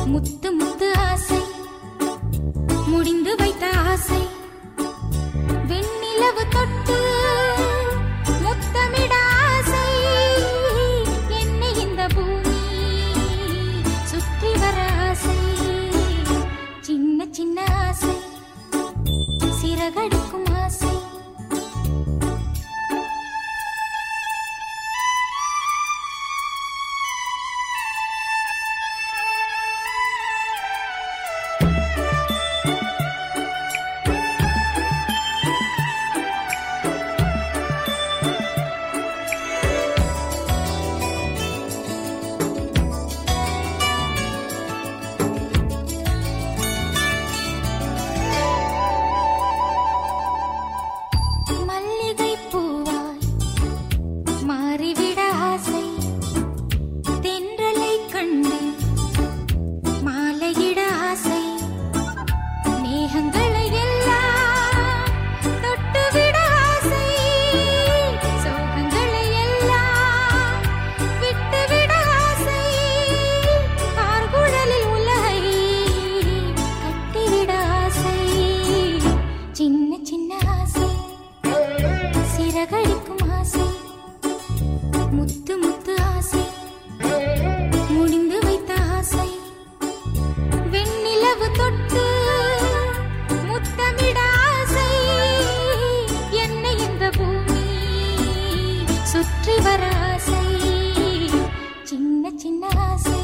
முத்து முத்து ஆசை முடிந்து வைத்த ஆசை வெண்ணிலவு தொட்டு முத்தமிட ஆசை என்னை இந்த பூமி சுற்றி வர ஆசை சின்ன சின்ன ஆசை சிறகடிக்கும் ஆசை மல்லிகை பூவாய் மாறிவிட ஆசை தென்றலை கண்டு மாலையிட ஆசை மேகங்களை எல்லாம் தொட்டுவிட ஆசை சோகங்களை எல்லாம் விட்டுவிட ஆசை ஆர்குழலில் உலகை கட்டிவிட ஆசை சின்ன சின்ன ஆசை சிறகடிக்கும் ஆசை முத்து முத்து ஆசை முடிந்து வைத்த ஆசை வெண்ணிலவு தொட்டு முத்தமிட ஆசை என்னை இந்த பூமி சுற்றி வர ஆசை சின்ன சின்ன ஆசை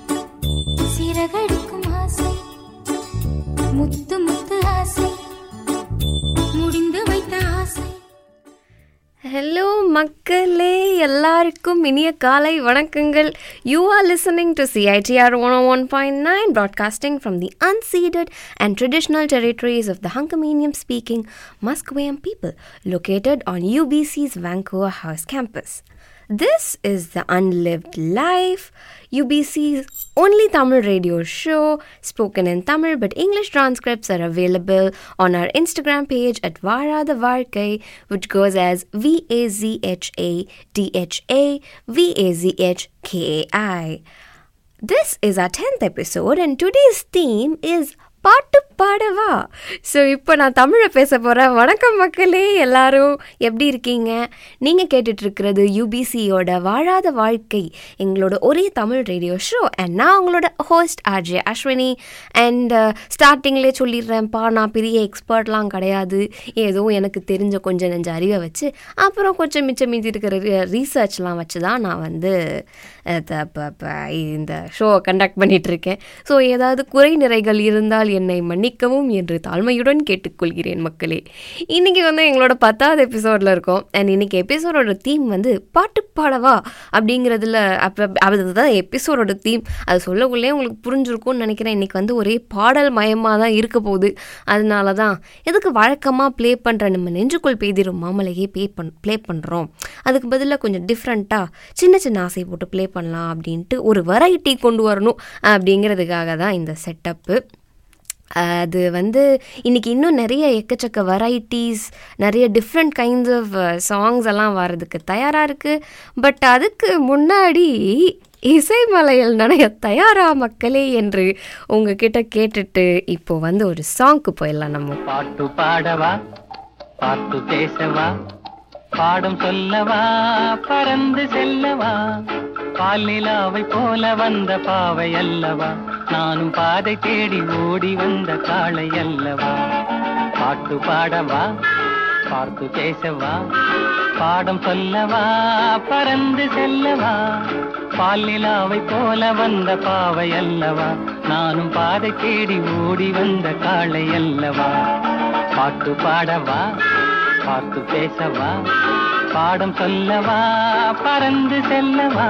சிறகடிக்கும் ஆசை முத்து முத்து ஆசை முடிந்து வைத்த ஆசை ஹலோ மக்களே எல்லாருக்கும் இனிய காலை வணக்கங்கள் you are listening to CITR one one point nine broadcasting from the unceded and traditional territories of the Hunkamanian speaking Musqueam people located on UBC's Vancouver House campus. This is the Unlived Life, UBC's only Tamil radio show spoken in Tamil, but English transcripts are available on our Instagram page at Vara the Varkai, which goes as V A Z H A D H A V A Z H K A I. This is our 10th episode, and today's theme is பாட்டு பாடவா so இப்போ நான் தமிழை பேச போகிறேன் வணக்கம் மக்களே எல்லாரும் எப்படி இருக்கீங்க நீங்கள் கேட்டுட்ருக்கிறது யூபிசியோட வாழாத வாழ்க்கை எங்களோட ஒரே தமிழ் ரேடியோ ஷோ அண்ட் நான் உங்களோட ஹோஸ்ட் ஆர்ஜே அஸ்வினி அண்ட் ஸ்டார்டிங்லேயே சொல்லிடுறேன்ப்பா நான் பெரிய எக்ஸ்பர்ட்லாம் கிடையாது ஏதோ எனக்கு தெரிஞ்ச கொஞ்சம் நெஞ்ச அறிவை வச்சு அப்புறம் கொஞ்சம் மிச்சம் மீதி இருக்கிற ரீசர்ச்லாம் வச்சு தான் நான் வந்து அஹ், த- ப- ப- இந்த ஷோவை கண்டக்ட் பண்ணிகிட்ருக்கேன் ஸோ ஏதாவது குறை நிறைகள் இருந்தால் என்னை மன்னிக்கவும் என்று தாழ்மையுடன் கேட்டுக்கொள்கிறேன் மக்களே இன்றைக்கி வந்து எங்களோட பத்தாவது எபிசோடில் இருக்கோம் அண்ட் இன்னைக்கு எபிசோடோட தீம் வந்து பாட்டு பாடவா அப்படிங்கிறதுல அப்போ அதுதான் எபிசோடோட தீம் அது சொல்லக்குள்ளே உங்களுக்கு புரிஞ்சிருக்கும்னு நினைக்கிறேன் இன்றைக்கி வந்து ஒரே பாடல் மயமாக தான் இருக்க போகுது அதனால தான் எதுக்கு வழக்கமாக ப்ளே பண்ணுற நம்ம நெஞ்சுக்குள் பெய்திரும் மாமலையே ப்ளே பண் ப்ளே பண்ணுறோம் அதுக்கு பதிலாக கொஞ்சம் டிஃப்ரெண்ட்டாக சின்ன சின்ன ஆசை போட்டு ப்ளே பண்ணலாம் அப்படின்ட்டு ஒரு வெரைட்டி கொண்டு வரணும் அப்படிங்கிறதுக்காக தான் இந்த செட்டப்பு அது வந்து இன்னைக்கு இன்னும் நிறைய எக்கச்சக்க வெரைட்டிஸ் நிறைய டிஃப்ரெண்ட் கைண்ட்ஸ் ஆஃப் சாங்ஸ் எல்லாம் வர்றதுக்கு தயாராக இருக்குது பட் அதுக்கு முன்னாடி இசைமலையில் நனைய தயாரா மக்களே என்று உங்ககிட்ட கேட்டுட்டு இப்போ வந்து ஒரு சாங்க்கு போயிடலாம் நம்ம பாட்டு பாடவா பாட்டு பேசவா பாடம் சொல்லவா பறந்து செல்லவா பால் நிலாவை போல வந்த பாவை அல்லவா நானும் பாதை தேடி ஓடி வந்த காளை அல்லவா பாட்டு பாடவா பார்த்து பேசவா பாடம் சொல்லவா பறந்து செல்லவா பால் நிலாவை போல வந்த பாவை அல்லவா நானும் பாதை தேடி ஓடி வந்த காளை அல்லவா பாட்டு பாடவா பார்த்து பேசவா பாடம் சொல்லவா பறந்து செல்லவா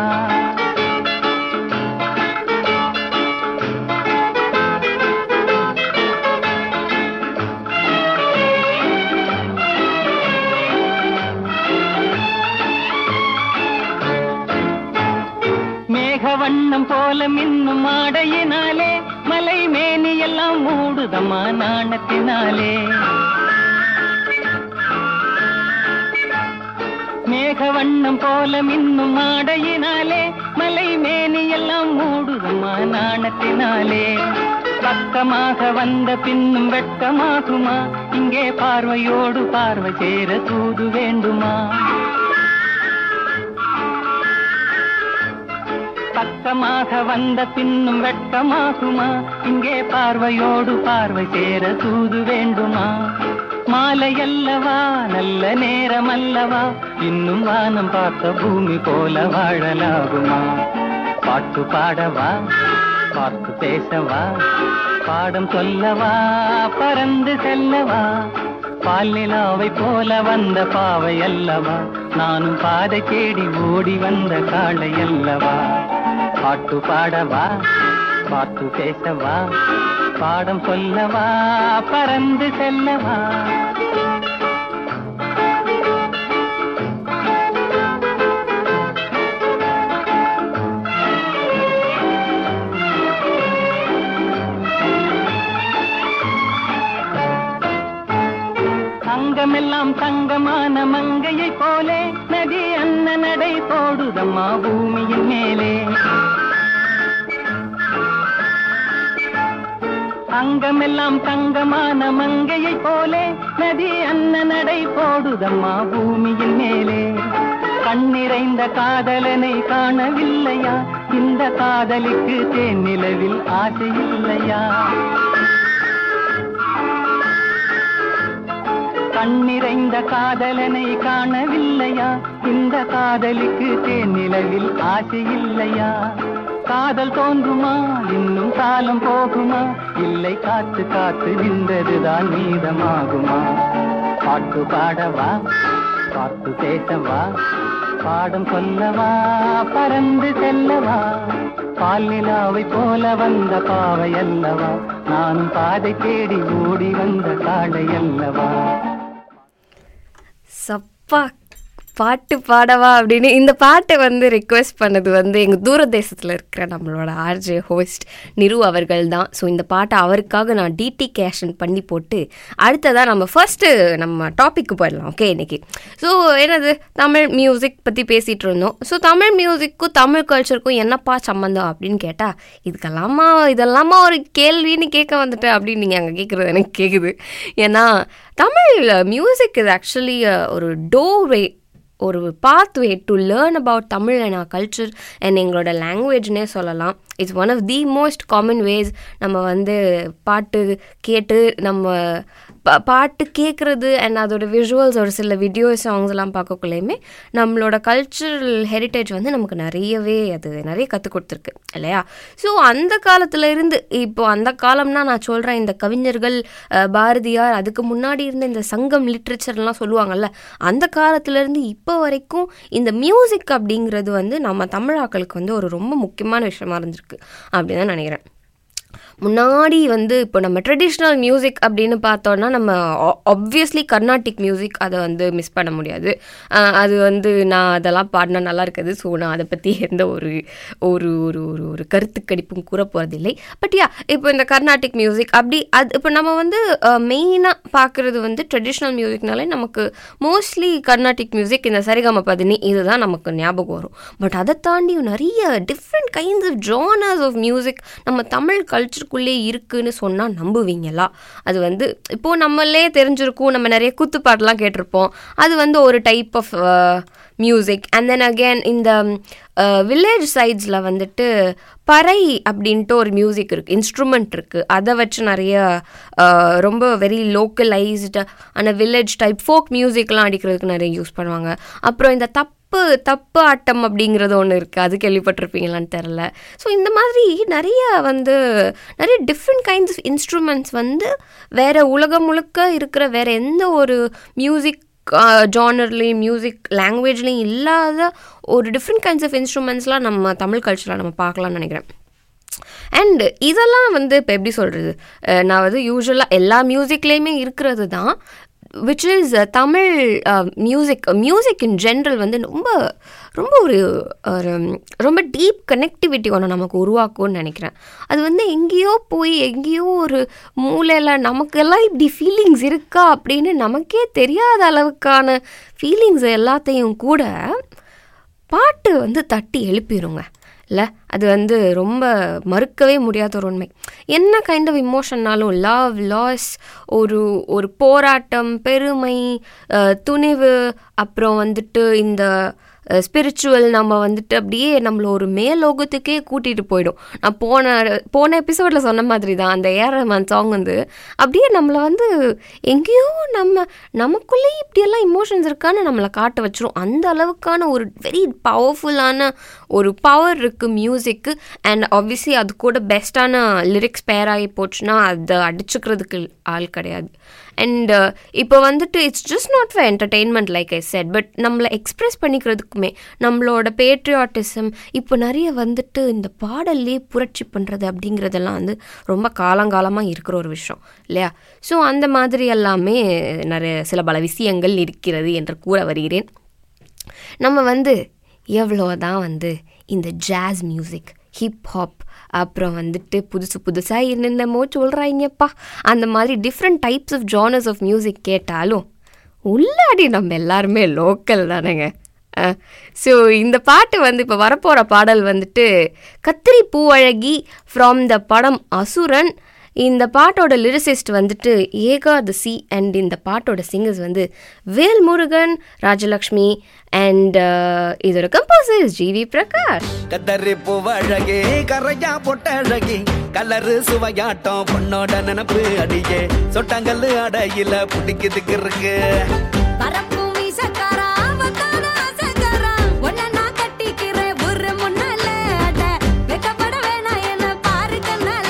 மேக வண்ணம் போல மின்னும் ஆடையினாலே மலை மேனி எல்லாம் மூடுதம்மா நாணத்தினாலே மேக வண்ணம் போல மின்னும் ஆடையினாலே மலை மேனி எல்லாம் மூடுதம்மா நாணத்தினாலே பக்கமாக வந்த பின்னும் வெட்கமாகுமா இங்கே பார்வையோடு பார்வை சேர தூது வேண்டுமா பக்கமாக வந்த பின்னும் வெட்கமாகுமா இங்கே பார்வையோடு பார்வை சேர தூது வேண்டுமா மாலை அல்லவா நல்ல நேரம் அல்லவா இன்னும் வானம் பார்த்த பூமி போல வாழலாகுமா பாட்டு பாடவா பார்த்து பேசவா பாடம் சொல்லவா பறந்து செல்லவா பால் நிலாவை போல வந்த பாவை அல்லவா நானும் பாதை தேடி ஓடி வந்த காளை அல்லவா பாட்டு பாடவா பாட்டு பேசவா பாடம் சொல்லவா பறந்து செல்லவா அங்கமெல்லாம் தங்கமான மங்கையை போலே நதி அன்ன நடை போடுதம்மா பூமியின் மேலே அங்கமெல்லாம் தங்கமான மங்கையை போலே நதி அன்ன நடை போடுதம்மா பூமியின் மேலே கண்ணிறைந்த காதலனை காணவில்லையா இந்த காதலிக்கு தேன் நிலவில் ஆசை இல்லையா கண்ணிறைந்த காதலனை காணவில்லையா இந்த காதலிக்கு தேன் நிலவில் ஆசை இல்லையா காதல் தோன்றுமா இன்னும் காலம் போகுமா இல்லை காத்து காத்து நின்றதுதான் மீதமாகுமா பாட்டு பாடவா பாட்டு பேசவா பாடம் சொல்லவா பறந்து செல்லவா பால் நிலாவை போல வந்த பாவை அல்லவா நானும் பாதை தேடி ஓடி வந்த காளை அல்லவா சப்பா பாட்டு பாடவா அப்படின்னு இந்த பாட்டை வந்து ரிக்வெஸ்ட் பண்ணது வந்து எங்கள் தூரதேசத்தில் இருக்கிற நம்மளோட ஆர்ஜே ஹோஸ்ட் நிரு அவர்கள் தான் ஸோ இந்த பாட்டை அவருக்காக நான் டிடி கேஷன் பண்ணி போட்டு அடுத்ததாக நம்ம ஃபர்ஸ்ட்டு நம்ம டாபிக்கு போயிடலாம் ஓகே இன்னைக்கு ஸோ என்னது தமிழ் மியூசிக் பற்றி பேசிகிட்டு இருந்தோம் ஸோ தமிழ் மியூசிக்கும் தமிழ் கல்ச்சருக்கும் என்னப்பா சம்மந்தம் அப்படின்னு கேட்டால் இதுக்கெல்லாமா இதெல்லாமா ஒரு கேள்வின்னு கேட்க வந்துட்டேன் அப்படின்னு நீங்கள் அங்கே கேட்குறது எனக்கு கேட்குது ஏன்னா தமிழ் மியூசிக் இது ஆக்சுவலி ஒரு டோர்வே ஒரு pathway to learn about Tamil and our culture and எங்களோட லாங்குவேஜ்னே சொல்லலாம் it's one of the most common ways நம்ம வந்து பாட்டு கேட்டு நம்ம பா பாட்டு கேட்குறது அண்ட் அதோட விஷுவல்ஸ் ஒரு சில வீடியோ சாங்ஸ் எல்லாம் பார்க்கக்குள்ளேயுமே நம்மளோட கல்ச்சுரல் ஹெரிட்டேஜ் வந்து நமக்கு நிறையவே அது நிறைய கற்றுக் கொடுத்துருக்கு இல்லையா ஸோ அந்த காலத்துல இருந்து இப்போ அந்த காலம்னா நான் சொல்கிறேன் இந்த கவிஞர்கள் அஹ், பாரதியார் அதுக்கு முன்னாடி இருந்த இந்த சங்கம் லிட்ரேச்சர்லாம் சொல்லுவாங்கல்ல அந்த காலத்துலேருந்து இப்போ வரைக்கும் இந்த மியூசிக் அப்படிங்கிறது வந்து நம்ம தமிழாக்களுக்கு வந்து ஒரு ரொம்ப முக்கியமான விஷயமா இருந்திருக்கு அப்படின்னு தான் நினைக்கிறேன் முன்னாடி வந்து இப்போ நம்ம ட்ரெடிஷ்னல் மியூசிக் அப்படின்னு பார்த்தோன்னா நம்ம ஆப்வியஸ்லி கர்நாடிக் மியூசிக் அதை வந்து மிஸ் பண்ண முடியாது அஹ் அது வந்து நான் அதெல்லாம் பாடினா நல்லா இருக்காது ஸோ நான் அதை பற்றி எந்த ஒரு ஒரு ஒரு ஒரு ஒரு கருத்து கணிப்பும் கூற போகிறதில்லை பட் யா இப்போ இந்த கர்நாடிக் மியூசிக் அப்படி அது இப்போ நம்ம வந்து மெயினாக பார்க்குறது வந்து ட்ரெடிஷ்னல் மியூசிக்னாலே நமக்கு மோஸ்ட்லி கர்நாடிக் மியூசிக் இந்த சரிகம பதினி இதுதான் நமக்கு ஞாபகம் வரும் பட் அதை தாண்டி நிறைய different kinds of genres of music நம்ம தமிழ் கல்ச்சருக்குள்ளே இருக்குன்னு சொன்னால் நம்புவீங்களா அது வந்து இப்போது நம்மளே தெரிஞ்சிருக்கும் நம்ம நிறைய குத்துப்பாட்டெலாம் கேட்டிருப்போம் அது வந்து ஒரு type of music and then again இந்த வில்லேஜ் சைட்ஸில் வந்துட்டு பறை அப்படின்ட்டு ஒரு மியூசிக் இருக்குது இன்ஸ்ட்ருமெண்ட் இருக்குது அதை வச்சு நிறைய அஹ், ரொம்ப வெரி லோக்கலைஸ்டு அந்த வில்லேஜ் டைப் ஃபோக் மியூசிக்லாம் அடிக்கிறதுக்கு நிறைய யூஸ் பண்ணுவாங்க அப்புறம் இந்த தப்பு தப்பு ஆட்டம் அப்படிங்கிறது ஒன்று இருக்குது அது கேள்விப்பட்டிருப்பீங்களான்னு தெரில ஸோ இந்த மாதிரி நிறைய வந்து நிறைய டிஃப்ரெண்ட் கைண்ட்ஸ் ஆஃப் இன்ஸ்ட்ருமெண்ட்ஸ் வந்து வேறு உலகம் முழுக்க இருக்கிற வேறு எந்த ஒரு மியூசிக் ஜானர்லேயும் மியூசிக் லாங்குவேஜ்லேயும் இல்லாத ஒரு டிஃப்ரெண்ட் கைண்ட்ஸ் ஆஃப் இன்ஸ்ட்ருமெண்ட்ஸ்லாம் நம்ம தமிழ் கல்ச்சரில் நம்ம பார்க்கலாம்னு நினைக்கிறேன் அண்ட் இதெல்லாம் வந்து இப்போ எப்படி சொல்கிறது நான் வந்து யூஸ்வலாக எல்லா மியூசிக்லேயுமே இருக்கிறது தான் which is Tamil music music in general வந்து ரொம்ப ரொம்ப ஒரு ஒரு ரொம்ப டீப் கனெக்டிவிட்டி ஒன்று நமக்கு உருவாக்கும்னு நினைக்கிறேன் அது வந்து எங்கேயோ போய் எங்கேயோ ஒரு மூலையில் நமக்கெல்லாம் இப்படி ஃபீலிங்ஸ் இருக்கா அப்படின்னு நமக்கே தெரியாத அளவுக்கான ஃபீலிங்ஸ் எல்லாத்தையும் கூட பாட்டு வந்து தட்டி எழுப்பிடுங்க இல்லை அது வந்து ரொம்ப மறுக்கவே முடியாத ஒரு உண்மை என்ன கைண்ட் ஆஃப் இமோஷன்னாலும் லவ் லாஸ் ஒரு ஒரு போராட்டம் பெருமை அஹ், துணிவு அப்புறம் வந்துட்டு இந்த ஸ்பிரிச்சுவல் நம்ம வந்துட்டு அப்படியே நம்மள ஒரு மேலோகத்துக்கே கூட்டிகிட்டு போயிடும் நான் போன போன எபிசோடில் சொன்ன மாதிரி தான் அந்த ஏஆர் ரஹ்மான் சாங் வந்து அப்படியே நம்மளை வந்து எங்கேயோ நம்ம நமக்குள்ளேயே இப்படியெல்லாம் இமோஷன்ஸ் இருக்கான்னு நம்மளை காட்ட வச்சிரும் அந்த அளவுக்கான ஒரு வெரி பவர்ஃபுல்லான ஒரு பவர் இருக்குது மியூசிக்கு அண்ட் ஆப்வியஸ்லி அது கூட பெஸ்ட்டான லிரிக்ஸ் பேர் ஆகி போச்சுன்னா அதை அடிச்சுக்கிறதுக்கு ஆள் கிடையாது அண்ட் இப்போ வந்துட்டு it's just not for entertainment like I said but நம்மளை எக்ஸ்பிரஸ் பண்ணிக்கிறதுக்குமே நம்மளோட பேட்ரியாட்டிசம் இப்போ நிறைய வந்துட்டு இந்த பாடல்லே புரட்சி பண்ணுறது அப்படிங்கிறதெல்லாம் வந்து ரொம்ப காலங்காலமாக இருக்கிற ஒரு விஷயம் இல்லையா ஸோ அந்த மாதிரி எல்லாமே நிறைய சில பல விஷயங்கள் இருக்கிறது என்று கூற வருகிறேன் நம்ம வந்து எவ்வளோதான் வந்து இந்த ஜாஸ் மியூசிக் ஹிப்ஹாப் அப்புறம் வந்துட்டு புதுசு புதுசாக என்னென்னமோ சொல்கிறாங்கப்பா அந்த மாதிரி different types of genres of music கேட்டாலும் உள்ளாடி நம்ம எல்லாருமே லோக்கல் தானேங்க ஸோ இந்த பாட்டு வந்து இப்போ வரப்போகிற பாடல் வந்துட்டு கத்திரி பூவழகி ஃப்ரம் த படம் அசுரன் இந்த பாட்டோட லிரிசிஸ்ட் வந்துட்டு ஏகாதசி அண்ட் இந்த பாட்டோட சிங்கர்ஸ் வந்து வேல்முருகன் ராஜலக்ஷ்மி அண்ட் இதோட கம்போசர் ஜிவி பிரகாஷ் கத்தரி பூவழகி கரையா பொட்டழகி கலரு சுவையாட்டம் பொண்ணோட நினப்பு அடியே சொட்டாங்கல்லு அடையில பிடிக்குதுக்கு இருக்கு பரப்பும் வீசக்காரா, வந்தான ஆசைக்காரா, உன்னை நான் கட்டிக்கிறேன் ஒரு முன்னால. அட, வெட்கப்பட வேணாம் என்னை பாரு கண்ணால.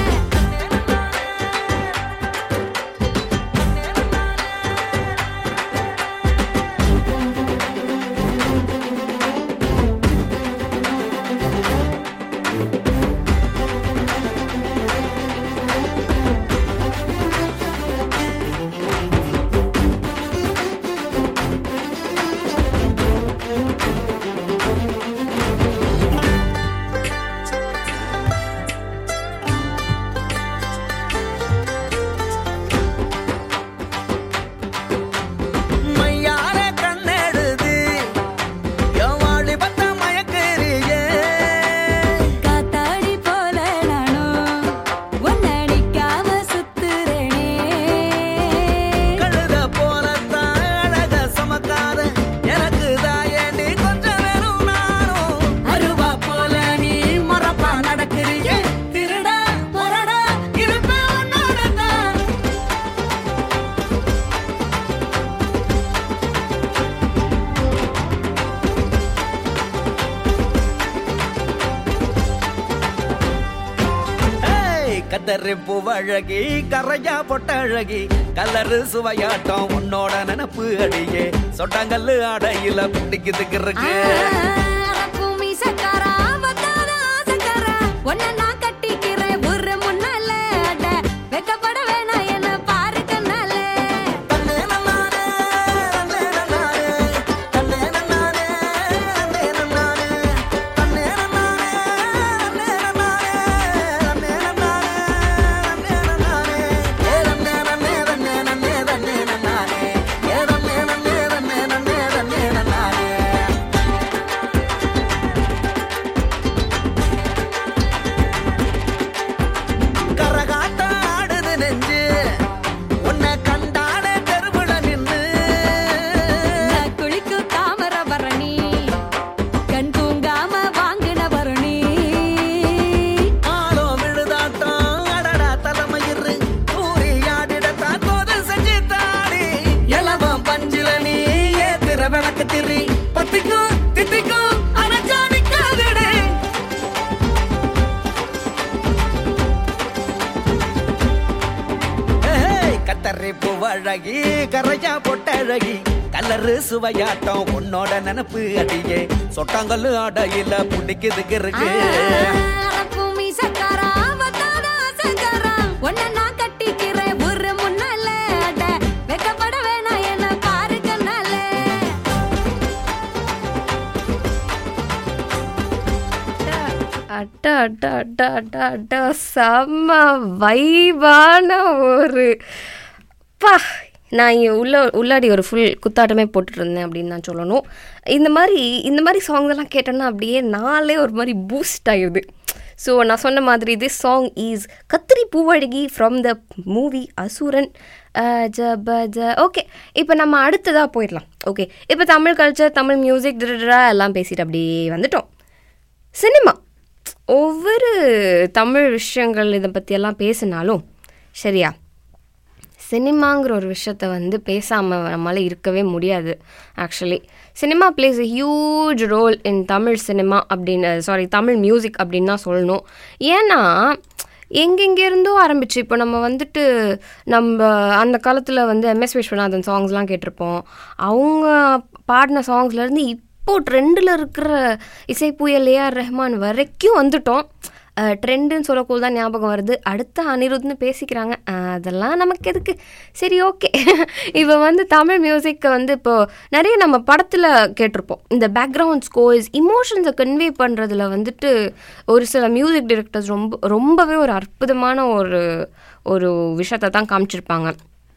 மையார கண்ணெடுது என் வாலிபத்த மயக்கறியே காத்தாடி போல நானும் உன்னை அடிக்காம சுத்துறேனே. கழுத போலத்தான் அழக சமக்காத எனக்கு தாயே நீ கொஞ்சம் வெறும் நானும் அருவா போல நீ மரப்பா நடக்கிறியே திருடா முரடா இருப்பேன் உன்னோட தான் ஏய், கத்தரி பூவழகி கரையா பொட்டழகி கலரு சுவையாட்டம் உன்னோட நினப்பு அடியே சொட்டாங்கல்லு அடையில பிடிக்குதுக்கு இருக்கு பரப்பும் வீசக்காரா, வந்தான ஆசைக்காரா, உன்னை நான் கட்டிக்கிறேன் ஒரு முன்னால. அட, வெட்கப்பட வேணாம் என்னை பாரு கண்ணால. தன்னே நன்னானே, தன்னே நன்னானே, தன்னே நன்னானே, தன்னே நன்னானே, தன்னே நன்னானே, தன்னே நன்னானே, தன்னே நன்னானே, தன்னே நன்னானே, ஏ தன்னே நன்னே, தன்னே நன்னே, தன்னே நன்னானே, ஏ தன்னே நன்னே, தன்னே நன்னே, தன்னே நன்னானே. கரகாட்டம் ஆடுது நெஞ்சு உன்னை கண்டானே தெருவுல நின்னு நான் குளிக்கும் தாமிரபரணி, கண் தூங்காம வாங்கின வருணி. ஆளோ விழுதாட்டம் அடடா தலைமயிறு ஊறி ஆடிடத்தான் தோது செஞ்சு தாடி எலவம் பஞ்சில நீ ஏத்திர விளக்கு திரி பத்திக்கும் தித்திக்கும் அனச்சா நிக்காதடே ஏய், கத்தரி பூவழகி கரையா பொட்டழகி கலரு சுவையாட்டம் உன்னோட நினப்பு அடியே சொட்டாங்கல்லு அடையில புடிக்குதுக்கு இருக்கு பரப்பும் வீசக்காரா, வந்தான ஆசைக்காரா, உன்னை நான் கட்டிக்கிறேன் ஒரு முன்னால. அட, வெட்கப்பட வேணாம் என்னை பாரு கண்ணால. அட்டா அட்டா அட்டா அட்டா அட்டா செம்ம வைபான ஒரு பா நான் இங்க உள்ள உள்ளாடி ஒரு ஃபுல் குத்தாட்டமே போட்டுட்டு இருந்தேன் அப்படின்னு நான் சொல்லணும் இந்த மாதிரி இந்த மாதிரி சாங்ஸ் எல்லாம் கேட்டேன்னா அப்படியே நாளே ஒரு மாதிரி பூஸ்ட் ஆயிடுது ஸோ நான் சொன்ன மாதிரி திஸ் சாங் இஸ் கத்திரி பூவழகி ஃப்ரம் த மூவி அசுரன் ஜ ப ஜ ஓகே இப்போ நம்ம அடுத்ததாக போயிடலாம் ஓகே இப்போ தமிழ் கல்ச்சர் தமிழ் மியூசிக் எல்லாம் பேசிட்டு அப்படியே வந்துட்டோம் சினிமா ஒவ்வொரு தமிழ் விஷயங்கள் இதை பற்றியெல்லாம் பேசினாலும் சரியா சினிமாங்கிற ஒரு விஷயத்த வந்து பேசாமல் நம்மளால் இருக்கவே முடியாது actually cinema plays a huge role in Tamil cinema அப்படின்னு சாரி தமிழ் மியூசிக் அப்படின்னு தான் சொல்லணும் ஏன்னா எங்கெங்கேருந்தோ ஆரம்பிச்சு இப்போ நம்ம வந்துட்டு நம்ம அந்த காலத்தில் வந்து எம்எஸ் விஸ்வநாதன் சாங்ஸ்லாம் கேட்டிருப்போம் அவங்க பாடின சாங்ஸ்லேருந்து இப்போ ட்ரெண்டில் இருக்கிற இசை புயல் ஏஆர் ரஹ்மான் வரைக்கும் வந்துட்டோம் ட்ரெண்டுன்னு சொல்லக்கூட தான் ஞாபகம் வருது அடுத்த அனிருத்னு பேசிக்கிறாங்க அஹ் அதெல்லாம் நமக்கு எதுக்கு சரி ஓகே இப்போ வந்து தமிழ் மியூசிக்கை வந்து இப்போ நிறைய நம்ம படத்தில் கேட்டிருப்போம் இந்த பேக்ரவுண்ட் ஸ்கோர்ஸ் இமோஷன்ஸை கன்வே பண்ணுறதுல வந்துட்டு ஒரு சில மியூசிக் டைரக்டர்ஸ் ரொம்ப ரொம்பவே ஒரு அற்புதமான ஒரு ஒரு விஷயத்தை தான் காமிச்சிருப்பாங்க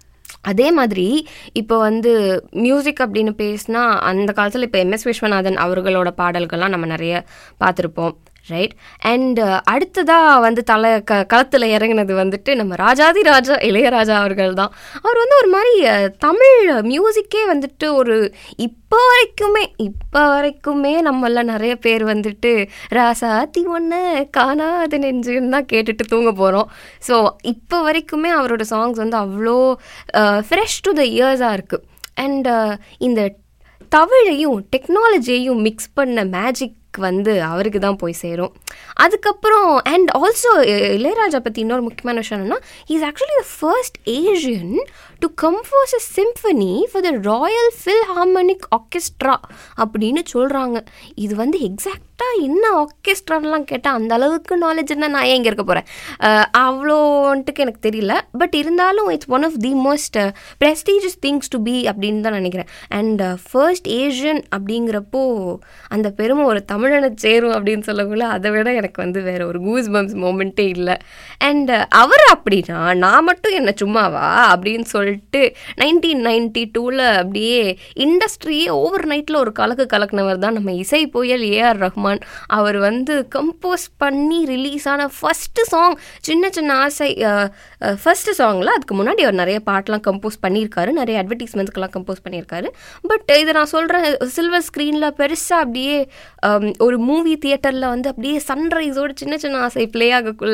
அதே மாதிரி இப்போ வந்து மியூசிக் அப்படின்னு பேசினா அந்த காலத்தில் இப்போ எம்எஸ் விஸ்வநாதன் அவர்களோட பாடல்கள்லாம் நம்ம நிறைய பார்த்துருப்போம் ரைட் அண்ட் அடுத்ததாக வந்து தலை க களத்தில் இறங்கினது வந்துட்டு நம்ம ராஜாதி ராஜா இளையராஜா அவர்கள் தான் அவர் வந்து ஒரு மாதிரி அஹ், தமிழ் மியூசிக்கே வந்துட்டு ஒரு இப்போ வரைக்குமே இப்போ வரைக்குமே நம்மள நிறைய பேர் வந்துட்டு ராசாத்தி ஒன்று காணாத நெஞ்சுன்னு தான் கேட்டுட்டு தூங்க போகிறோம் ஸோ இப்போ வரைக்குமே அவரோட சாங்ஸ் வந்து அவ்வளோ ஃப்ரெஷ் டு த இயர்ஸாக இருக்குது அண்ட் இந்த தமிழையும் டெக்னாலஜியையும் மிக்ஸ் பண்ண மேஜிக் வந்து அவருக்கு தான் போய் சேரும் அதுக்கப்புறம் அண்ட் ஆல்சோ இளையராஜா பற்றி இன்னொரு முக்கியமான விஷயம் என்னன்னா is actually the first Asian to compose a symphony for the Royal Philharmonic Orchestra அப்படின்னு சொல்கிறாங்க இது வந்து எக்ஸாக்டாக என்ன ஆர்கெஸ்ட்ராலாம் கேட்டால் அந்த அளவுக்கு நாலேஜ் இருந்தால் நான் ஏன் இங்கே இருக்க போகிறேன் அவ்வளோன்ட்டுக்கு எனக்கு தெரியல பட் இருந்தாலும் it's one of the most prestigious things to be அப்படின்னு தான் நினைக்கிறேன் அண்ட் ஃபர்ஸ்ட் ஏஷியன் அப்படிங்கிறப்போ அந்த பெருமை ஒரு தமிழனை சேரும் அப்படின்னு சொல்லக்குள்ள அதை விட எனக்கு வந்து வேற ஒரு கூஸ் பம்ஸ் மூமெண்ட்டே இல்லை அண்ட் அவர் அப்படின்னா நான் மட்டும் என்ன சும்மாவா அப்படின்னு சொல்லிட்டு நைன்டீன் நைன்டி டூவில் அப்படியே இண்டஸ்ட்ரியே ஓவர் நைட்டில் ஒரு கலக்கு கலக்குனவர் தான் நம்ம இசை புயல் ஏஆர் ரஹ்மான் அவர் வந்து கம்போஸ் பண்ணி ரிலீஸ் ஆன ஃபஸ்ட்டு சாங் சின்ன சின்ன ஆசை ஃபஸ்ட்டு சாங்கில் அதுக்கு முன்னாடி அவர் நிறைய பாட்டெலாம் கம்போஸ் பண்ணியிருக்காரு நிறைய அட்வர்டைஸ்மெண்ட்ஸ்க்கெல்லாம் கம்போஸ் பண்ணியிருக்காரு பட் இதை நான் சொல்கிறேன் சில்வர் ஸ்க்ரீனில் பெருசாக அப்படியே um, ஒரு மூவி தியேட்டரில் வந்து அப்படியே சன்ரைஸோட சின்ன சின்ன ஆசை ப்ளே ஆகக்குள்ள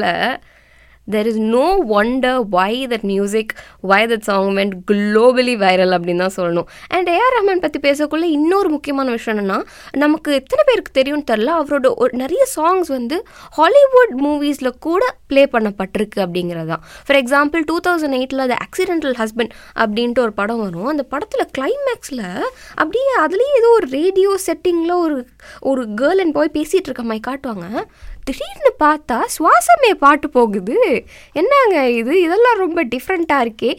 there is no wonder why that music why that song went globally viral அப்படின்னு தான் சொல்லணும் அண்ட் ஏஆர் ரஹ்மான் பற்றி பேசக்குள்ள இன்னொரு முக்கியமான விஷயம் என்னென்னா நமக்கு எத்தனை பேருக்கு தெரியும்னு தெரில அவரோட ஒரு நிறைய சாங்ஸ் வந்து ஹாலிவுட் மூவிஸில் கூட ப்ளே பண்ணப்பட்டிருக்கு அப்படிங்கிறது தான் ஃபார் எக்ஸாம்பிள் டூ தௌசண்ட் எயிட்டில் த ஆக்சிடென்டல் ஹஸ்பண்ட் அப்படின்ட்டு ஒரு படம் வரும் அந்த படத்தில் கிளைமேக்ஸில் அப்படியே அதுலேயே ஏதோ ஒரு ரேடியோ செட்டிங்கில் ஒரு ஒரு கேர்ள் அண்ட் பாய் பேசிகிட்டு இருக்க மாதிரி காட்டுவாங்க திடீர்னு பார்த்தா சுவாசமே பாட்டு போகுது என்னங்க இது இதெல்லாம் ரொம்ப டிஃப்ரெண்ட்டாக இருக்கே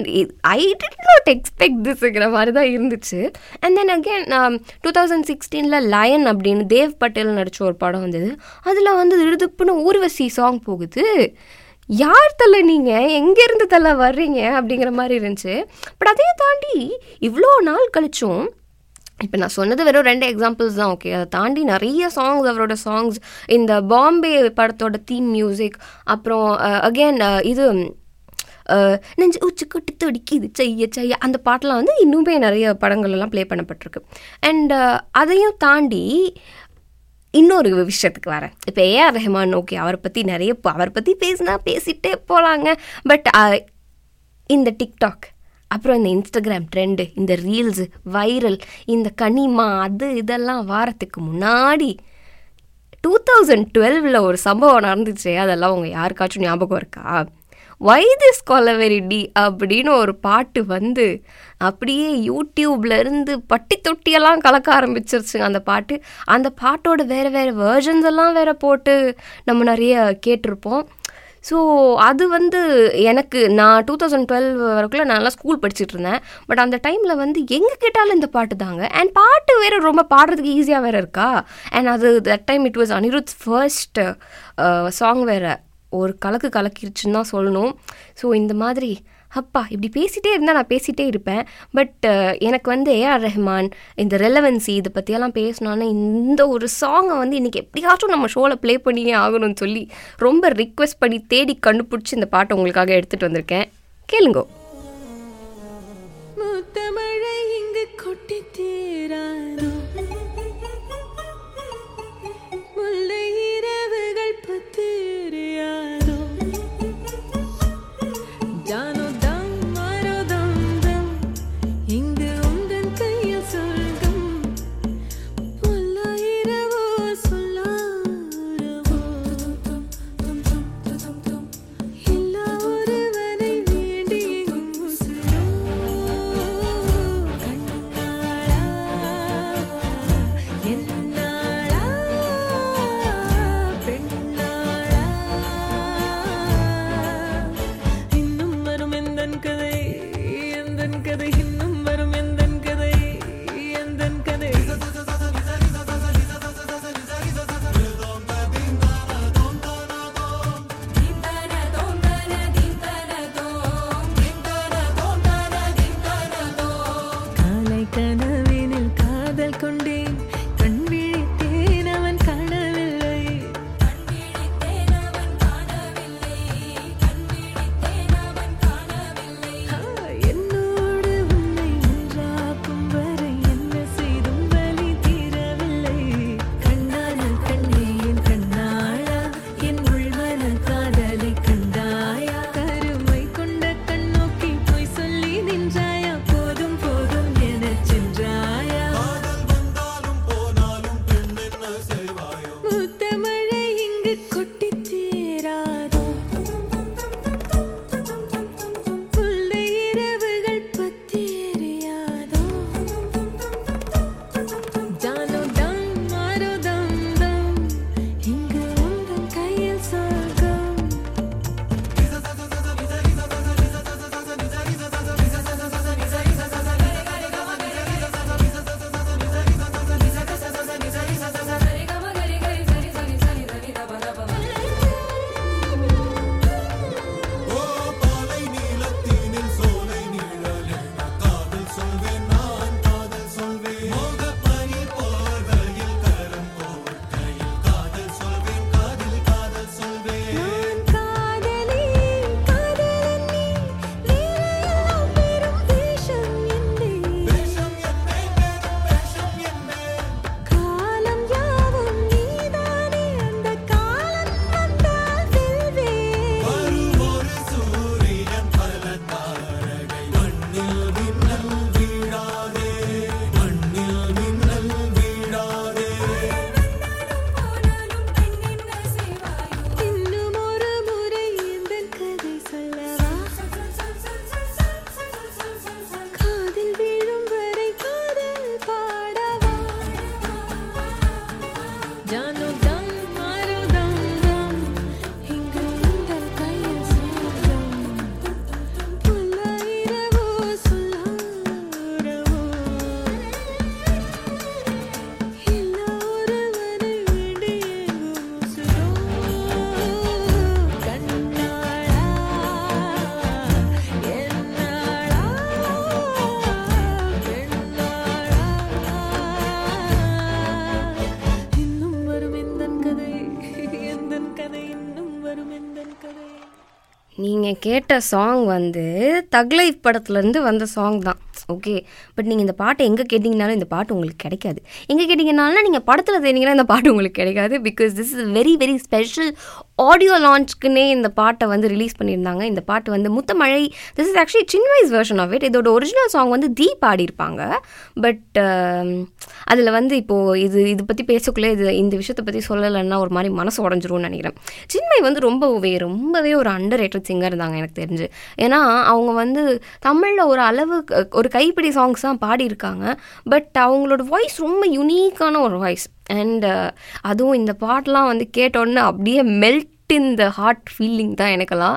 ஐ டிட் நாட் எக்ஸ்பெக்ட் திஸ்ங்கிற மாதிரி தான் இருந்துச்சு and then again two thousand சிக்ஸ்டீனில் லயன் அப்படின்னு தேவ் பட்டேல் நடித்த ஒரு படம் வந்தது அதில் வந்து இழுதுப்புன்னு ஊர்வசி சாங் போகுது யார் தலை நீங்கள் எங்கேருந்து தலை வர்றீங்க அப்படிங்கிற மாதிரி இருந்துச்சு பட் அதையும் தாண்டி இவ்வளோ நாள் கழிச்சும் இப்போ நான் சொன்னது வெறும் ரெண்டு எக்ஸாம்பிள்ஸ் தான் ஓகே அதை தாண்டி நிறைய சாங்ஸ் அவரோட சாங்ஸ் இந்த பாம்பே படத்தோட தீம் மியூசிக் அப்புறம் அகேன் இது அஹ், நெஞ்சு உச்சி கொட்டி துடிக்குது செய்ய செய்ய அந்த பாட்டெலாம் வந்து இன்னுமே நிறைய படங்கள்லாம் ப்ளே பண்ணப்பட்டிருக்கு அண்ட் அதையும் தாண்டி இன்னொரு விஷயத்துக்கு வரேன் இப்போ ஏஆர் ரஹ்மான் ஓகே அவரை பற்றி நிறைய ப- அவரை பற்றி பேசினா பேசிட்டே போகலாங்க பட் இந்த டிக்டாக் அப்புறம் இந்த இன்ஸ்டாகிராம் ட்ரெண்டு இந்த ரீல்ஸு வைரல் இந்த கனிமா அது இதெல்லாம் வாரத்துக்கு முன்னாடி டூ தௌசண்ட் டுவெல்வில் ஒரு சம்பவம் நடந்துச்சு அதெல்லாம் உங்கள் யாருக்காச்சும் ஞாபகம் இருக்கா வை திஸ் கொலவெரிடி அப்படின்னு ஒரு பாட்டு வந்து அப்படியே யூடியூப்ல இருந்து பட்டி தொட்டியெல்லாம் கலக்க ஆரம்பிச்சிருச்சுங்க அந்த பாட்டு அந்த பாட்டோட வேறு வேறு வேர்ஷன்ஸ் எல்லாம் வேற போட்டு நம்ம நிறைய கேட்டிருப்போம் ஸோ அது வந்து எனக்கு நான் டூ தௌசண்ட் டுவெல் வரைக்குள்ள நான்லாம் ஸ்கூல் படிச்சுட்டு இருந்தேன் பட் அந்த டைமில் வந்து எங்கே கேட்டாலும் இந்த பாட்டு தாங்க அண்ட் பாட்டு வேறு ரொம்ப பாடுறதுக்கு ஈஸியாக வேறு இருக்கா அண்ட் அது that time it was Anirudh first song வேறு ஒரு கலக்கு கலக்கிருச்சுன்னு தான் சொல்லணும் ஸோ இந்த மாதிரி அப்பா இப்படி பேசிட்டே இருந்தால் நான் பேசிட்டே இருப்பேன் பட் எனக்கு வந்து ஏஆர் ரஹ்மான் இந்த ரெலவன்சி இதை பற்றியெல்லாம் பேசணுன்னு இந்த ஒரு சாங்கை வந்து இன்றைக்கி எப்படியாச்சும் நம்ம ஷோவில் ப்ளே பண்ணியே ஆகணும்னு சொல்லி ரொம்ப ரிக்வெஸ்ட் பண்ணி தேடி கண்டுபிடிச்சி இந்த பாட்டை உங்களுக்காக எடுத்துகிட்டு வந்திருக்கேன் கேளுங்கோ முத்தமழை இங்கு கொட்டி தீராதோ முல்லை இரவுகள் பத்திரியாதோ ஜானோ தம் மாரோ தம் தம் இங்கு உந்தன் கையில் சொர்க்கம் முல்லை இரவோ சொல்லாரவோ எல்லா ஒருவனை வேண்டி எங்கும் உசுரோ கண்ணாளா என்னாளா பெண்ணாளா இன்னும் வரும் எந்தன் கதை எந்தன் கதை இன்னும் வரும் எந்தன் கதை எந்தன் கதை காலை கனவினில் காதல் கொண்டேன் கண் விழித்தேன் அவன் காணவில்லை ஆ, என்னோடு உன்னை ஒன்றாக்கும் வரை என்ன செய்தும் வலி தீரவில்லை கண்ணான கண்ணே என் கண்ணாளா என் உள்மன காதலை கண்டாயா கருமை கொண்ட கண்ணோக்கி போய் சொல்லி நின்றாயா போதும் போதும் எனச் சென்றாயா முத்தமழை இங்கு கொட்டித் தீராதோ முல்லை இரவுகள் பத்தி எரியாதோ ஜானோ தம் மாரோ தம் தம் இங்கு உந்தன் கையில் சொர்க்கம் நான் காதலி காதலன் நீ வேறெல்லாம் பெரும் வேஷம் என்னே காலம் யாவும் நீதானே அந்த காலம் வந்தால் செல்வேன் இன்னும் ஒரு முறை இந்த கதை சொல்லவா காதில் வீழும் வரை காதல் பாடவா ஜானோ தம் மாரோ தம் தம் இங்கு உந்தன் கையில் சேர்ந்தோம் புல்லாயிரவோ சொல்லாரவோ எல்லா ஒருவனை வேண்டி எங்கும் உசுரோ கண்ணாளா என்னாளா பெண்ணாளா இன்னும் வரும் எந்தன் கதை எந்தன் கதை இன்னும் வரும் எந்தன் கதை நீங்கள் கேட்ட சாங் வந்து தக்லைஃப் படத்துலேருந்து வந்த சாங் தான் ஓகே பட் நீங்கள் இந்த பாட்டை எங்கே கேட்டிங்கனாலும் இந்த பாட்டு உங்களுக்கு கிடைக்காது எங்கே கேட்டிங்கனாலும் நீங்கள் படத்தில் தேடிங்கன்னா இந்த பாட்டு உங்களுக்கு கிடைக்காது because this is very very special audio லான்ச்க்குன்னே இந்த பாட்டை வந்து ரிலீஸ் பண்ணியிருந்தாங்க இந்த பாட்டு வந்து Muthamazhai this is actually Chinmayi's version of it இதோட ஒரிஜினல் சாங் வந்து தீ பாடியிருப்பாங்க பட் அதில் வந்து இப்போது இது இது பற்றி பேசக்குள்ளே இது இந்த விஷயத்தை பற்றி சொல்லலைன்னா ஒரு மாதிரி மனசு உடஞ்சிரும்னு நினைக்கிறேன் சின்மை வந்து ரொம்பவே ரொம்பவே ஒரு அண்டர் ரேட்டட் சிங்கர் இருந்தாங்க எனக்கு தெரிஞ்சு ஏன்னா அவங்க வந்து தமிழில் ஒரு அளவு ஒரு கைப்பிடி சாங்ஸ் தான் பாடியிருக்காங்க பட் அவங்களோட வாய்ஸ் ரொம்ப யுனீக்கான ஒரு வாய்ஸ் அண்ட் அதுவும் இந்த பாட்டெலாம் வந்து கேட்டோன்னே அப்படியே melt in the heart feeling தான் எனக்கெல்லாம்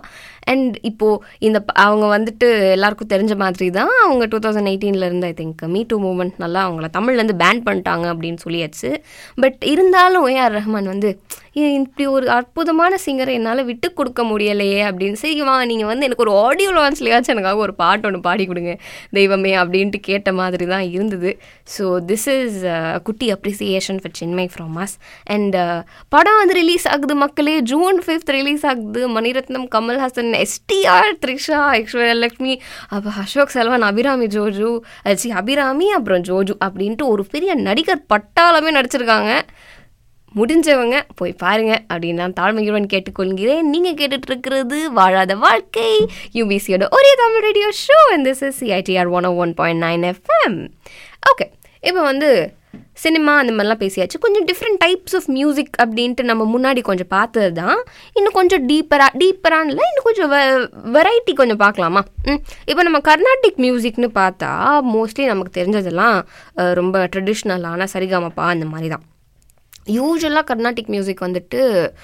அண்ட் இப்போது இந்த ப- அவங்க வந்துட்டு எல்லாருக்கும் தெரிஞ்ச மாதிரி தான் அவங்க டூ தௌசண்ட் எயிட்டீனில் இருந்து I think me too movement நல்லா அவங்கள தமிழ்லேருந்து பேன் பண்ணிட்டாங்க அப்படின்னு சொல்லியாச்சு பட் இருந்தாலும் ஏஆர் ரஹ்மான் வந்து "இ- இப்படி ஒரு அற்புதமான சிங்கரை என்னால் விட்டு கொடுக்க முடியலையே அப்படின்னு சரி வா நீங்கள் வந்து எனக்கு ஒரு ஆடியோ லான்ச்லையாச்சும் எனக்காக ஒரு பாட்டு ஒன்று பாடி கொடுங்க தெய்வமே அப்படின்ட்டு கேட்ட மாதிரி தான் இருந்தது ஸோ திஸ் இஸ் குட்டி appreciation for Chinmayi from us and படம் வந்து ரிலீஸ் ஆகுது மக்களே ஜூன் ஃபிஃப்த் ரிலீஸ் ஆகுது மணிரத்னம் கமல்ஹாசன் எஸ்டிஆர் த்ரிஷா ஐஸ்வர்யலக்ஷ்மி அப்போ அசோக் செல்வன் அபிராமி ஜோஜு சி அபிராமி அப்புறம் ஜோஜு அப்படின்ட்டு ஒரு பெரிய நடிகர் பட்டாளமே நடிச்சிருக்காங்க முடிஞ்சவங்க போய் பாருங்க அப்படின்னு நான் தாழ்மையுடன் கேட்டுக்கொள்கிறேன் நீங்க கேட்டுட்டு இருக்கிறது வாழாத வாழ்க்கை யூபிசியோட ஒரே Tamil radio show and this is CITR one one point nine FM okay இப்போ வந்து சினிமா அந்த மாதிரிலாம் பேசியாச்சு கொஞ்சம் டிஃப்ரெண்ட் டைப்ஸ் ஆஃப் மியூசிக் அப்படின்ட்டு நம்ம முன்னாடி கொஞ்சம் பார்த்தது தான் இன்னும் கொஞ்சம் டீப்பராக டீப்பரான இல்லை இன்னும் கொஞ்சம் வெரைட்டி கொஞ்சம் பார்க்கலாமா ம் இப்போ நம்ம கர்நாடிக் மியூசிக்னு பார்த்தா மோஸ்ட்லி நமக்கு தெரிஞ்சதெல்லாம் அஹ், ரொம்ப ட்ரெடிஷ்னலான சரிகமப்பா அந்த மாதிரி தான் யூஸ்வலாக கர்நாடிக் மியூசிக் வந்துட்டு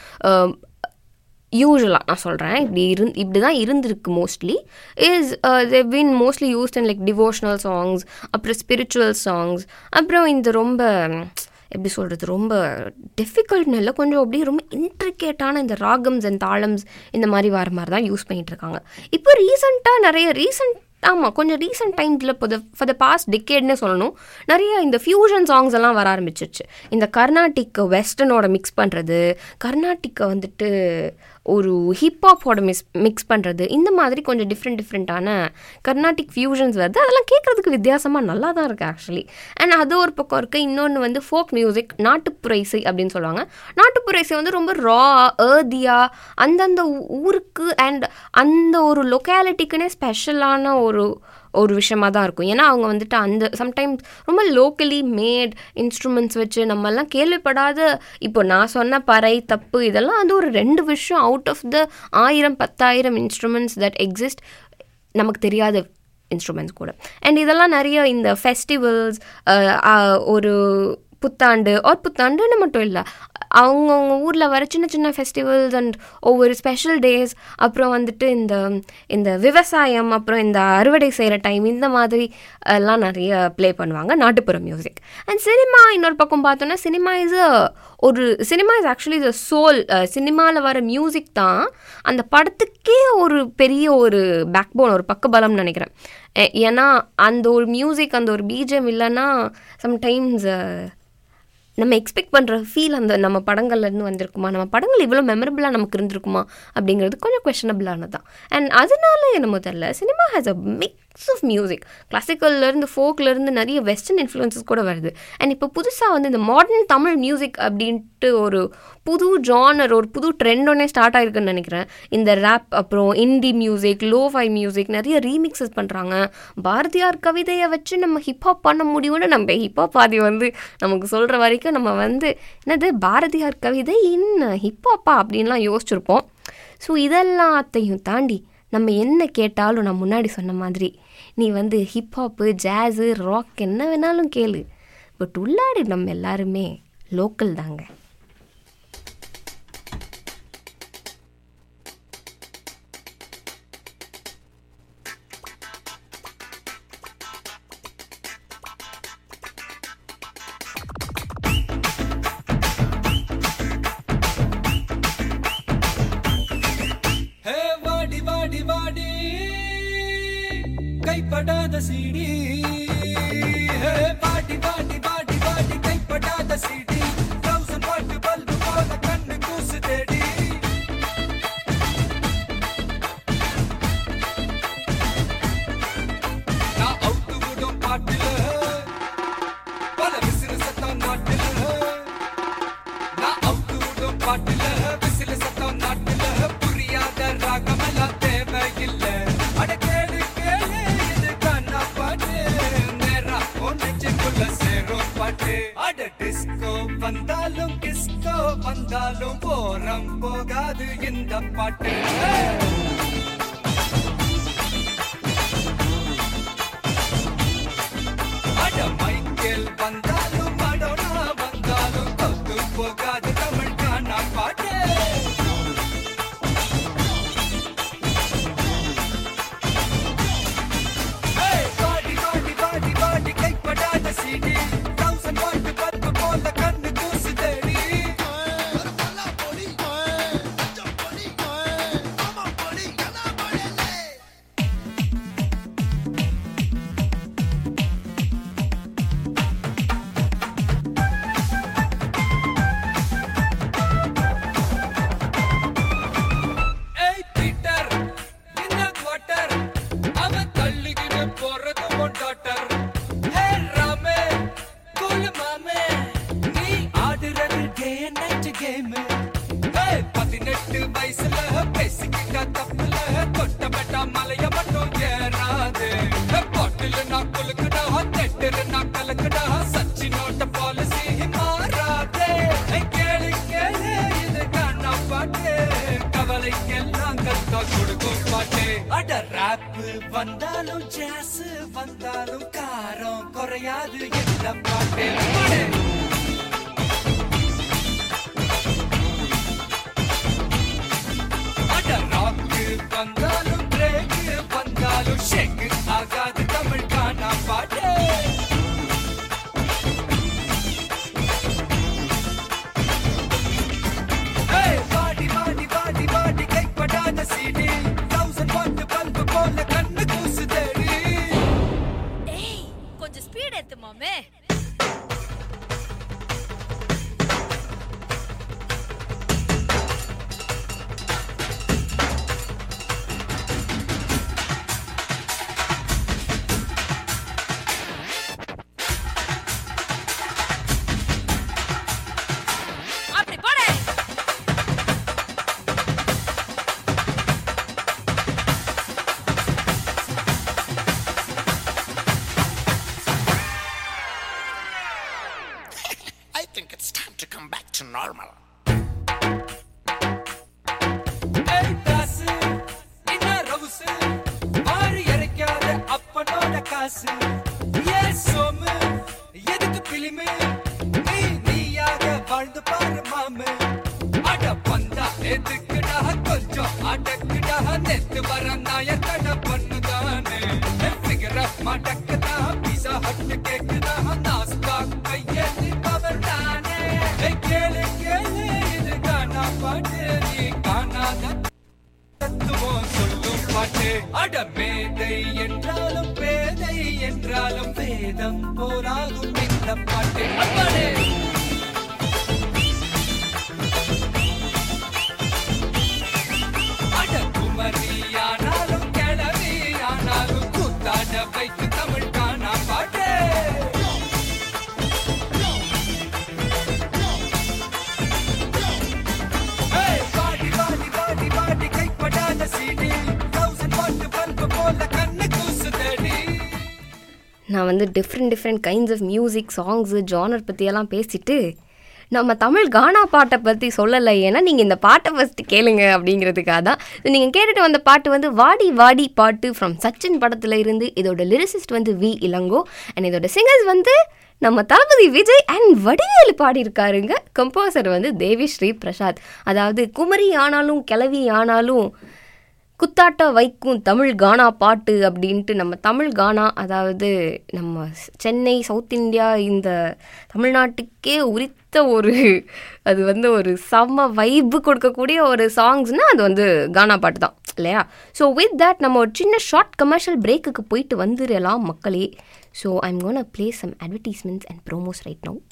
யூஸ்வலாக நான் சொல்கிறேன் இப்படி இருந் இப்படி தான் இருந்திருக்கு mostly is they been mostly used in like devotional songs அப்புறம் ஸ்பிரிச்சுவல் சாங்ஸ் அப்புறம் இந்த ரொம்ப ம், எப்படி சொல்கிறது ரொம்ப டிஃபிகல்ட்னு இல்லை கொஞ்சம் அப்படியே ரொம்ப இன்ட்ரிகேட்டான இந்த ராகம்ஸ் அண்ட் தாளம்ஸ் இந்த மாதிரி வர மாதிரி தான் யூஸ் பண்ணிகிட்டு இருக்காங்க இப்போ ரீசெண்டாக நிறைய ரீசெண்ட் ஆமாம் கொஞ்சம் ரீசெண்ட் டைம்ஸில் இப்போ ஃபார் த பாஸ்ட் டிக்கேட்னே சொல்லணும் நிறைய இந்த ஃபியூஷன் சாங்ஸ் எல்லாம் வர ஆரம்பிச்சிருச்சு இந்த கர்நாடிக் வெஸ்டர்னோட மிக்ஸ் பண்ணுறது கர்நாடிக்கை வந்துட்டு ஒரு ஹிப்ஹாப்போட மிஸ் மிக்ஸ் பண்ணுறது இந்த மாதிரி கொஞ்சம் டிஃப்ரெண்ட் டிஃப்ரெண்ட்டான கர்நாடிக் ஃபியூஷன்ஸ் வருது அதெல்லாம் கேட்குறதுக்கு வித்தியாசமாக நல்லா தான் இருக்குது ஆக்சுவலி அண்ட் அது ஒரு பக்கம் இருக்குது இன்னொன்று வந்து ஃபோக் மியூசிக் நாட்டுப்புற இசை அப்படின்னு சொல்லுவாங்க நாட்டுப்புற இசை வந்து ரொம்ப ரா ஏர்தியாக அந்தந்த ஊ- ஊருக்கு அண்ட் அந்த ஒரு லொக்காலிட்டிக்குன்னே ஸ்பெஷலான ஒரு ஒரு விஷயமா தான் இருக்கும் ஏன்னா அவங்க வந்துட்டு அந்த சம்டைம்ஸ் ரொம்ப லோக்கலி மேட் இன்ஸ்ட்ருமெண்ட்ஸ் வச்சு நம்மெல்லாம் கேள்விப்படாத இப்போ நான் சொன்ன பறை தப்பு இதெல்லாம் வந்து ஒரு ரெண்டு விஷயம் அவுட் ஆஃப் த ஆயிரம் பத்தாயிரம் இன்ஸ்ட்ருமெண்ட்ஸ் தட் எக்ஸிஸ்ட் நமக்கு தெரியாத இன்ஸ்ட்ருமெண்ட்ஸ் கூட அண்ட் இதெல்லாம் நிறைய இந்த ஃபெஸ்டிவல்ஸ் ஒரு புத்தாண்டு ஒரு புத்தாண்டுன்னு மட்டும் இல்லை அவங்கவுங்க ஊரில் வர சின்ன சின்ன ஃபெஸ்டிவல்ஸ் அண்ட் ஒவ்வொரு ஸ்பெஷல் டேஸ் அப்புறம் வந்துட்டு இந்த இந்த விவசாயம் அப்புறம் இந்த அறுவடை செய்கிற டைம் இந்த மாதிரி எல்லாம் நிறைய ப்ளே பண்ணுவாங்க நாட்டுப்புற மியூசிக் அண்ட் சினிமா இன்னொரு பக்கம் பார்த்தோன்னா சினிமா இஸ் ஒரு cinema is actually the soul சினிமாவில் வர மியூசிக் தான் அந்த படத்துக்கே ஒரு பெரிய ஒரு பேக்போன் ஒரு பக்கபலம்னு நினைக்கிறேன் ஏ- ஏன்னா அந்த ஒரு மியூசிக் அந்த ஒரு பீஜம் இல்லைன்னா சம்டைம்ஸ் நம்ம எக்ஸ்பெக்ட் பண்ணுற ஃபீல் அந்த நம்ம படங்கள்ல இருந்து வந்திருக்குமா நம்ம படங்கள் இவ்வளோ மெமரபிளாக நமக்கு இருந்திருக்குமா அப்படிங்கிறது கொஞ்சம் கொஷனபிளானது தான் அண்ட் அதனால என்னமோ தெரில cinema has a mix of music கிளாசிக்கல்லேருந்து ஃபோக்லேருந்து நிறைய வெஸ்டர்ன் இன்ஃப்ளூயன்சஸ் கூட வருது அண்ட் இப்போ புதுசாக வந்து இந்த மாடர்ன் தமிழ் மியூசிக் அப்படின்ட்டு ஒரு புது ஜானர் ஒரு புது ட்ரெண்ட் ஒன்னே ஸ்டார்ட் ஆயிருக்குன்னு நினைக்கிறேன் இந்த ரேப் அப்புறம் இந்தி மியூசிக் லோஃபை மியூசிக் நிறைய ரீமிக்ஸஸ் பண்ணுறாங்க பாரதியார் கவிதையை வச்சு நம்ம ஹிப்ஹாப் பண்ண முடியும்னு நம்ம ஹிப்ஹாப் பாதி வந்து நமக்கு சொல்கிற வரைக்கும் நம்ம வந்து என்னது பாரதியார் கவிதை இன் ஹிப்ஹாப்பா அப்படின்லாம் யோசிச்சிருப்போம் ஸோ இதெல்லாத்தையும் தாண்டி நம்ம என்ன கேட்டாலும் நான் முன்னாடி சொன்ன மாதிரி நீ வந்து ஹிப்ஹாப்பு ஜாஸு ராக் என்ன வேணாலும் கேளு பட் உள்ளாடி நம்ம எல்லாருமே லோக்கல் தாங்க ஹே வாடி வாடி வாடி கைப்படாத சீடி ஹே வாடி வாடி வாடி வாடி கைப்படாத சீடி தௌசண்ட் வாட் பல்பு போல கண்ணு கூசு தேடி நான் அவுத்து விடும் பாட்டுல பல விசிறு சத்தம் நாட்டுல நான் அவுத்து விடும் பாட்டுல விசில சத்தம் நாட்டுல புரியாத ராகமெல்லாம் தேவையில்ல அட கேளு கேளு இது கண்ணா பாட்டு நேரா ஒன்னுக்குள்ள சேரும் பாட்டு அட டிஸ்கோ வந்தாலும் கிஸ்கோ வந்தாலும் போரம் போகாது இந்த பாட்டு அட மைக்கேல் வந்தாலும் மடோனா வந்தாலும் தொத்து போகாது தமிழ் காணா பாட்டு நாஸ்தா கொடுக்கும் பாட்டு அட ராப் வந்தாலும் ஜாஸ் வந்தாலும் காரம் குறையாது எந்த பாட்டு பாடு. அட ராக் வந்தாலும் பிரேக் வந்தாலும் ஷேக் ஆகாது தமிழ் காணா பாட்டு ஏய், வாடி வாடி வாடி வாடி கைப்படாத சீடி தௌசண்ட் வாட் பல்பு போல கண்ணு கூசு தேடி ஏய் கொஞ்சம் ஸ்பீட் ஏத்து மாமே அப்படி போடு I think it's time to come back to normal. ஏய் தாசு என்ன ரவுசு ஆறு இறைக்காத அப்பனோட காசு ஏ சோமு எதுக்கு பிலிமு நீ நீயாக வாழ்ந்து பாரு மாமு அட பந்தா எதுக்குடா கொஞ்சம் அடக்குடா நெத்து வர நாயர் கடை பண்ணுதானே ஃபிகர் மடக்குதா பீஸா ஹட்டு கேக்குதா நாஸ்தா கையெழுதி பவர் தானே ஏய், கேளு கேளு இது காணா பாட்டு நீ காணாத தத்துவம் சொல்லும் பாட்டு அட மேதை என்றாலும் பேதை என்றாலும் வேதம் போராகும் இந்த பாட்டு அப்பாடே அட குமரி ஆனாலும் கிளவி ஆனாலும் கூத்தாட வைத்து தமிழ் காணா பாட்டு ஏய், வாடி வாடி வாடி வாடி கைப்படாத சீடி தௌசண்ட் வாட் பல்பு போல கண்ணு கூசு தேடி நான் வந்து different different kinds of music songs genre பற்றியெல்லாம் பேசிட்டு நம்ம தமிழ் கானா பாட்டை பற்றி சொல்லலை ஏன்னா நீங்கள் இந்த பாட்டை ஃபஸ்ட்டு கேளுங்க அப்படிங்கிறதுக்காக தான் நீங்கள் கேட்டுட்டு வந்த பாட்டு வந்து வாடி வாடி பாட்டு ஃப்ரம் சச்சின் படத்தில் இருந்து இதோட லிரிசிஸ்ட் வந்து வி இளங்கோ அண்ட் இதோட சிங்கர்ஸ் வந்து நம்ம தளபதி விஜய் அண்ட் வடிவேலு பாடியிருக்காருங்க கம்போசர் வந்து தேவி ஸ்ரீ பிரசாத் அதாவது குமரி ஆனாலும் கிளவி ஆனாலும் குத்தாட்ட வைக்கும் தமிழ் கானா பாட்டு அப்படின்ட்டு நம்ம தமிழ் கானா அதாவது நம்ம ஸ்- சென்னை சவுத் இந்தியா இந்த தமிழ்நாட்டுக்கே உரித்த ஒரு அது வந்து ஒரு செம்ம வைப்பு கொடுக்கக்கூடிய ஒரு சாங்ஸ்னால் அது வந்து கானா பாட்டு தான் இல்லையா ஸோ வித் தட் நம்ம ஒரு சின்ன ஷார்ட் கமர்ஷியல் பிரேக்குக்கு போயிட்டு வந்துடலாம் மக்களே so I'm gonna play some advertisements and promos right now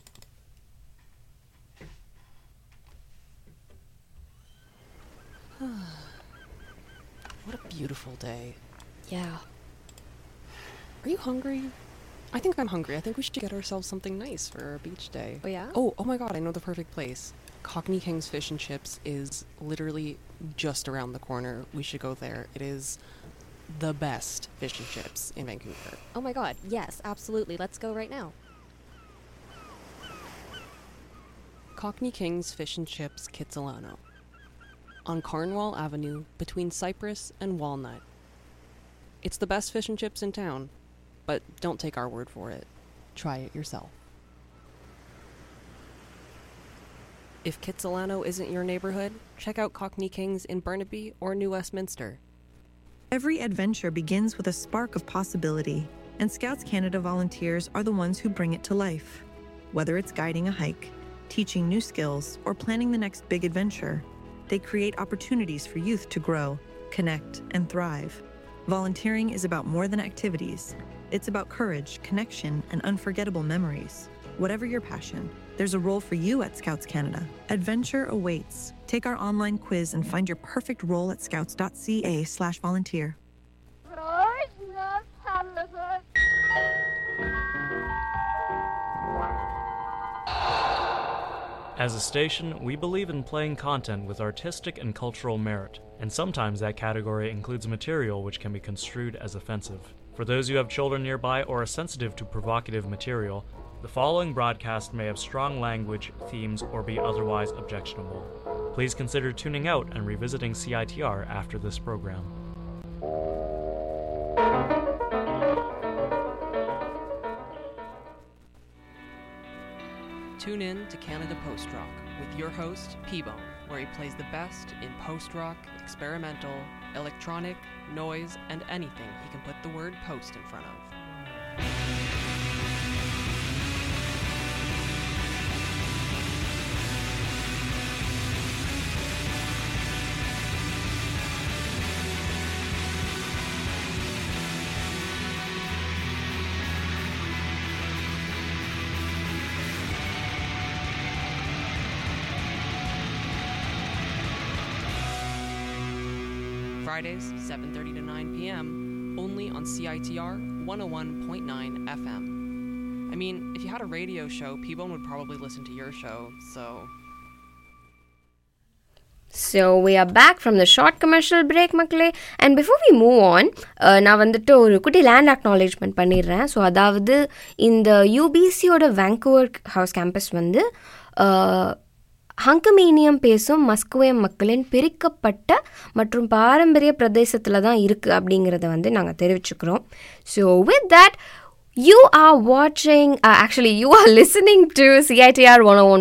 What a beautiful day. Yeah. Are you hungry? I think I'm hungry. I think we should get ourselves something nice for our beach day. Oh, yeah? Oh, oh my god, I know the perfect place. Cockney King's Fish and Chips is literally just around the corner. We should go there. It is the best fish and chips in Vancouver. Oh my god. Yes, absolutely. Let's go right now. Cockney King's Fish and Chips Kitsilano. On Cornwall Avenue between Cypress and Walnut. It's the best fish and chips in town, but don't take our word for it. Try it yourself. If Kitsilano isn't your neighborhood, check out Cockney King's in Burnaby or New Westminster. Every adventure begins with a spark of possibility, and Scouts Canada volunteers are the ones who bring it to life. Whether it's guiding a hike, teaching new skills, or planning the next big adventure, they create opportunities for youth to grow, connect, and thrive. Volunteering is about more than activities, it's about courage, connection, and unforgettable memories. Whatever your passion, there's a role for you at Scouts Canada. Adventure awaits. Take our online quiz and find your perfect role at scouts.ca/slash volunteer. As a station, we believe in playing content with artistic and cultural merit, and sometimes that category includes material which can be construed as offensive. For those who have children nearby or are sensitive to provocative material, the following broadcast may have strong language, themes, or be otherwise objectionable. Please consider tuning out and revisiting CITR after this program. Tune in to Canada Post Rock with your host, P-Bone, where he plays the best in post rock, experimental, electronic, noise, and anything he can put the word post in front of. Fridays, 7:30 to 9 p.m., only on CITR 101.9 FM. I mean, if you had a radio show, P-Bone would probably listen to your show, so So we are back from the short commercial break மக்களே and before we move on நான் வந்துட்டு ஒரு குட்டி land acknowledgement பண்ணிடுறேன் so அதாவது இந்த யூபிசியோட வேங்கூவர் house campus வந்து ஹங்கமீனியம் பேசும் மஸ்குவேம் மக்களின் பிரிக்கப்பட்ட மற்றும் பாரம்பரிய பிரதேசத்தில் தான் இருக்குது அப்படிங்கிறத வந்து நாங்கள் தெரிவிச்சுக்கிறோம் so with that You are watching, uh, actually, you are listening to CITR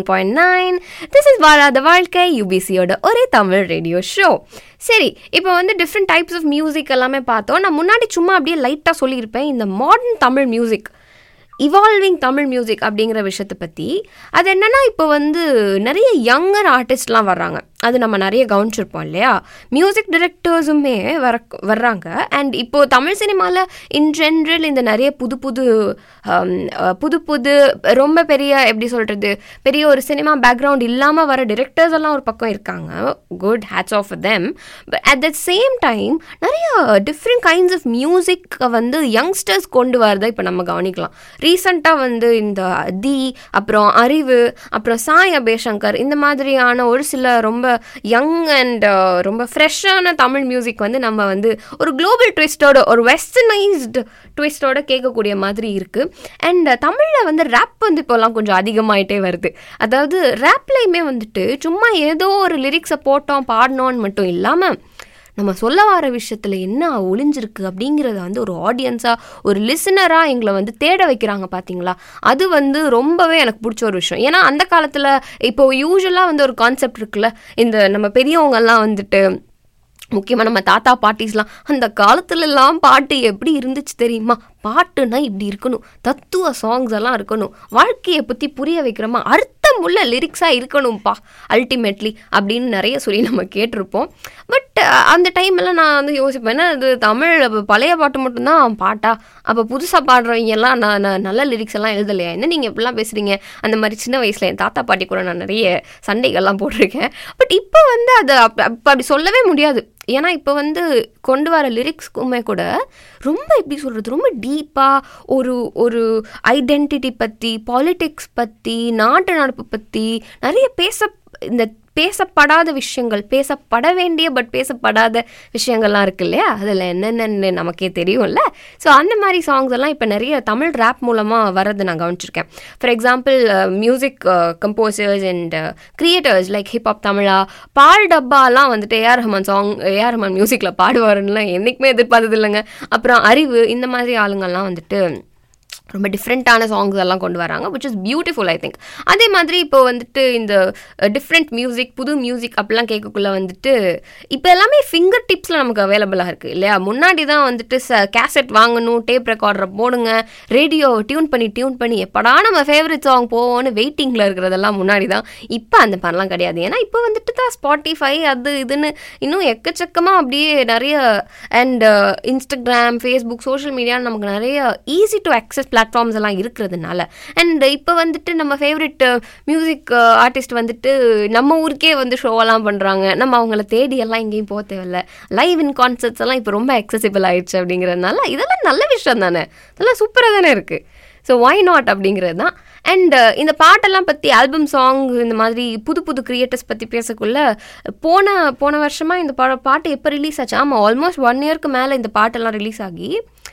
101.9. This is வாராத வாழ்க்கை யூபிசியோட ஒரே தமிழ் ரேடியோ ஷோ சரி இப்போ வந்து டிஃப்ரெண்ட் டைப்ஸ் ஆஃப் மியூசிக் எல்லாமே பார்த்தோம் நான் முன்னாடி சும்மா அப்படியே லைட்டாக சொல்லியிருப்பேன் இந்த modern Tamil music evolving Tamil music அப்படிங்கிற விஷயத்தை பற்றி அது என்னென்னா இப்போ வந்து நிறைய யங்கர் ஆர்டிஸ்ட்லாம் வர்றாங்க அது நம்ம நிறைய கவனிச்சிருப்போம் இல்லையா மியூசிக் டிரெக்டர்ஸுமே வர வர்றாங்க அண்ட் இப்போது தமிழ் சினிமாவில் இன் ஜென்ரல் இந்த நிறைய புது புது ஹம், அஹ், புது புது ரொம்ப பெரிய எப்படி சொல்கிறது பெரிய ஒரு சினிமா பேக்ரவுண்ட் இல்லாமல் வர டிரெக்டர்ஸ் எல்லாம் ஒரு பக்கம் இருக்காங்க good hats off them but at the same time நிறைய டிஃப்ரெண்ட் கைண்ட்ஸ் ஆஃப் மியூசிக் வந்து யங்ஸ்டர்ஸ் கொண்டு வரதை இப்போ நம்ம கவனிக்கலாம் ரீசண்டாக வந்து இந்த தி அப்புறம் அறிவு அப்புறம் சாய் அபேசங்கர் இந்த மாதிரியான ஒரு சில ரொம்ப யங் அண்ட் ரொம்ப ஃப்ரெஷ்ஷான தமிழ் மியூசிக் வந்து நம்ம வந்து ஒரு குளோபல் ட்விஸ்டோட ஒரு வெஸ்டர்னைஸ்டு ட்விஸ்டோட கேட்கக்கூடிய மாதிரி இருக்குது அண்ட் தமிழில் வந்து ரேப் வந்து இப்போலாம் கொஞ்சம் அதிகமாயிட்டே வருது அதாவது ரேப்லையுமே வந்துட்டு சும்மா ஏதோ ஒரு லிரிக்ஸை போட்டோம் பாடினோன்னு மட்டும் இல்லாமல் நம்ம சொல்ல வர விஷயத்தில் என்ன ஒளிஞ்சிருக்கு அப்படிங்கிறத வந்து ஒரு ஆடியன்ஸாக ஒரு லிசனராக எங்களை வந்து தேட வைக்கிறாங்க பார்த்தீங்களா அது வந்து ரொம்பவே எனக்கு பிடிச்ச ஒரு விஷயம் ஏன்னா அந்த காலத்தில் இப்போ யூஸ்வலாக வந்து ஒரு கான்செப்ட் இருக்குல்ல இந்த நம்ம பெரியவங்கெல்லாம் வந்துட்டு முக்கியமாக நம்ம தாத்தா பாட்டிஸ்லாம் அந்த காலத்துலலாம் பாட்டு எப்படி இருந்துச்சு தெரியுமா பாட்டுனா இப்படி இருக்கணும் தத்துவ சாங்ஸ் எல்லாம் இருக்கணும் வாழ்க்கையை பற்றி புரிய வைக்கிறோமா அர்த்தமுள்ள லிரிக்ஸாக இருக்கணும்ப்பா அல்டிமேட்லி அப்படின்னு நிறைய சொல்லி நம்ம கேட்டிருப்போம் பட் அந்த டைம்ல நான் வந்து யோசிப்பேன் என்ன இது தமிழ் அப்ப பழைய பாட்டு மட்டும்தான் பாட்டா அப்போ புதுசாக பாடுறவங்க எல்லாம் நான் நான் நல்ல லிரிக்ஸ் எல்லாம் எழுதலையா என்ன நீங்கள் இப்படிலாம் பேசுகிறீங்க அந்த மாதிரி சின்ன வயசில் என் தாத்தா பாட்டி கூட நான் நிறைய சண்டைகள்லாம் போட்டிருக்கேன் பட் இப்போ வந்து அதை அப்ப அப்ப அப்படி சொல்லவே முடியாது ஏன்னா இப்போ வந்து கொண்டு வர லிரிக்ஸ்க்குமே கூட ரொம்ப எப்படி சொல்கிறது ரொம்ப டீப்பாக ஒரு ஒரு ஐடென்டிட்டி பற்றி பாலிடிக்ஸ் பற்றி நாட்டு நடப்பு பற்றி நிறைய பேச இந்த பேசப்படாத விஷயங்கள் பேசப்பட வேண்டிய பட் பேசப்படாத விஷயங்கள்லாம் இருக்கு இல்லையா அதில் என்னென்னு நமக்கே தெரியும்ல ஸோ அந்த மாதிரி சாங்ஸ் எல்லாம் இப்போ நிறைய தமிழ் ரேப் மூலமாக வரது நான் கவனிச்சிருக்கேன் for example music composers and creators like hip hop Tamizha Paal டப்பாலாம் வந்துட்டு A R Rahman song A R Rahman மியூசிக்கில் பாடுவாருன்னுலாம் என்றைக்குமே எதிர்பார்த்தது இல்லைங்க அப்புறம் அறிவு இந்த மாதிரி ஆளுங்கள்லாம் வந்துட்டு ரொம்ப டிஃப்ரெண்ட்டான சாங்ஸ் எல்லாம் கொண்டு வராங்க which is beautiful I think அதே மாதிரி இப்போ வந்துட்டு இந்த டிஃப்ரெண்ட் மியூசிக் புது மியூசிக் அப்படிலாம் கேட்கக்குள்ள வந்துட்டு இப்போ எல்லாமே ஃபிங்கர் டிப்ஸில் நமக்கு அவைலபிளாக இருக்குது இல்லையா முன்னாடி தான் வந்துட்டு ச கேசட் வாங்கணும் டேப் ரெக்கார்டரை போடுங்க ரேடியோ டியூன் பண்ணி டியூன் பண்ணி எப்படா நம்ம ஃபேவரட் சாங் போவோம்னு வெயிட்டிங்கில் இருக்கிறதெல்லாம் முன்னாடி தான் இப்போ அந்த மாதிரிலாம் கிடையாது ஏன்னா இப்போ வந்துட்டு தான் ஸ்பாட்டிஃபை அது இதுன்னு இன்னும் எக்கச்சக்கமாக அப்படியே நிறைய அண்ட் இன்ஸ்டாகிராம் ஃபேஸ்புக் சோஷியல் மீடியான்னு நமக்கு நிறைய ஈஸி டு அக்சஸ் பிளாட்ஃபார்ம்ஸ் எல்லாம் இருக்கிறதுனால அண்ட் இப்போ வந்துட்டு நம்ம ஃபேவரட் மியூசிக் ஆர்டிஸ்ட் வந்துட்டு நம்ம ஊருக்கே வந்து ஷோவெல்லாம் பண்ணுறாங்க நம்ம அவங்கள தேடி எல்லாம் எங்கேயும் போக தேவையில்ல லைவ் இன் கான்சர்ட்ஸ் எல்லாம் இப்போ ரொம்ப அக்சசிபிள் ஆயிடுச்சு அப்படிங்கிறதுனால இதெல்லாம் நல்ல விஷயம் தானே இதெல்லாம் சூப்பராக தானே இருக்குது ஸோ ஒய் நாட் அப்படிங்கிறது தான் அண்ட் இந்த பாட்டெல்லாம் பற்றி ஆல்பம் சாங் இந்த மாதிரி புது புது கிரியேட்டர்ஸ் பற்றி பேசக்குள்ள போன போன வருஷமாக இந்த பா பாட்டு எப்போ ரிலீஸ் ஆச்சு ஆமாம் ஆல்மோஸ்ட் ஒன் இயர்க்கு மேலே இந்த பாட்டெல்லாம் ரிலீஸ் ஆகி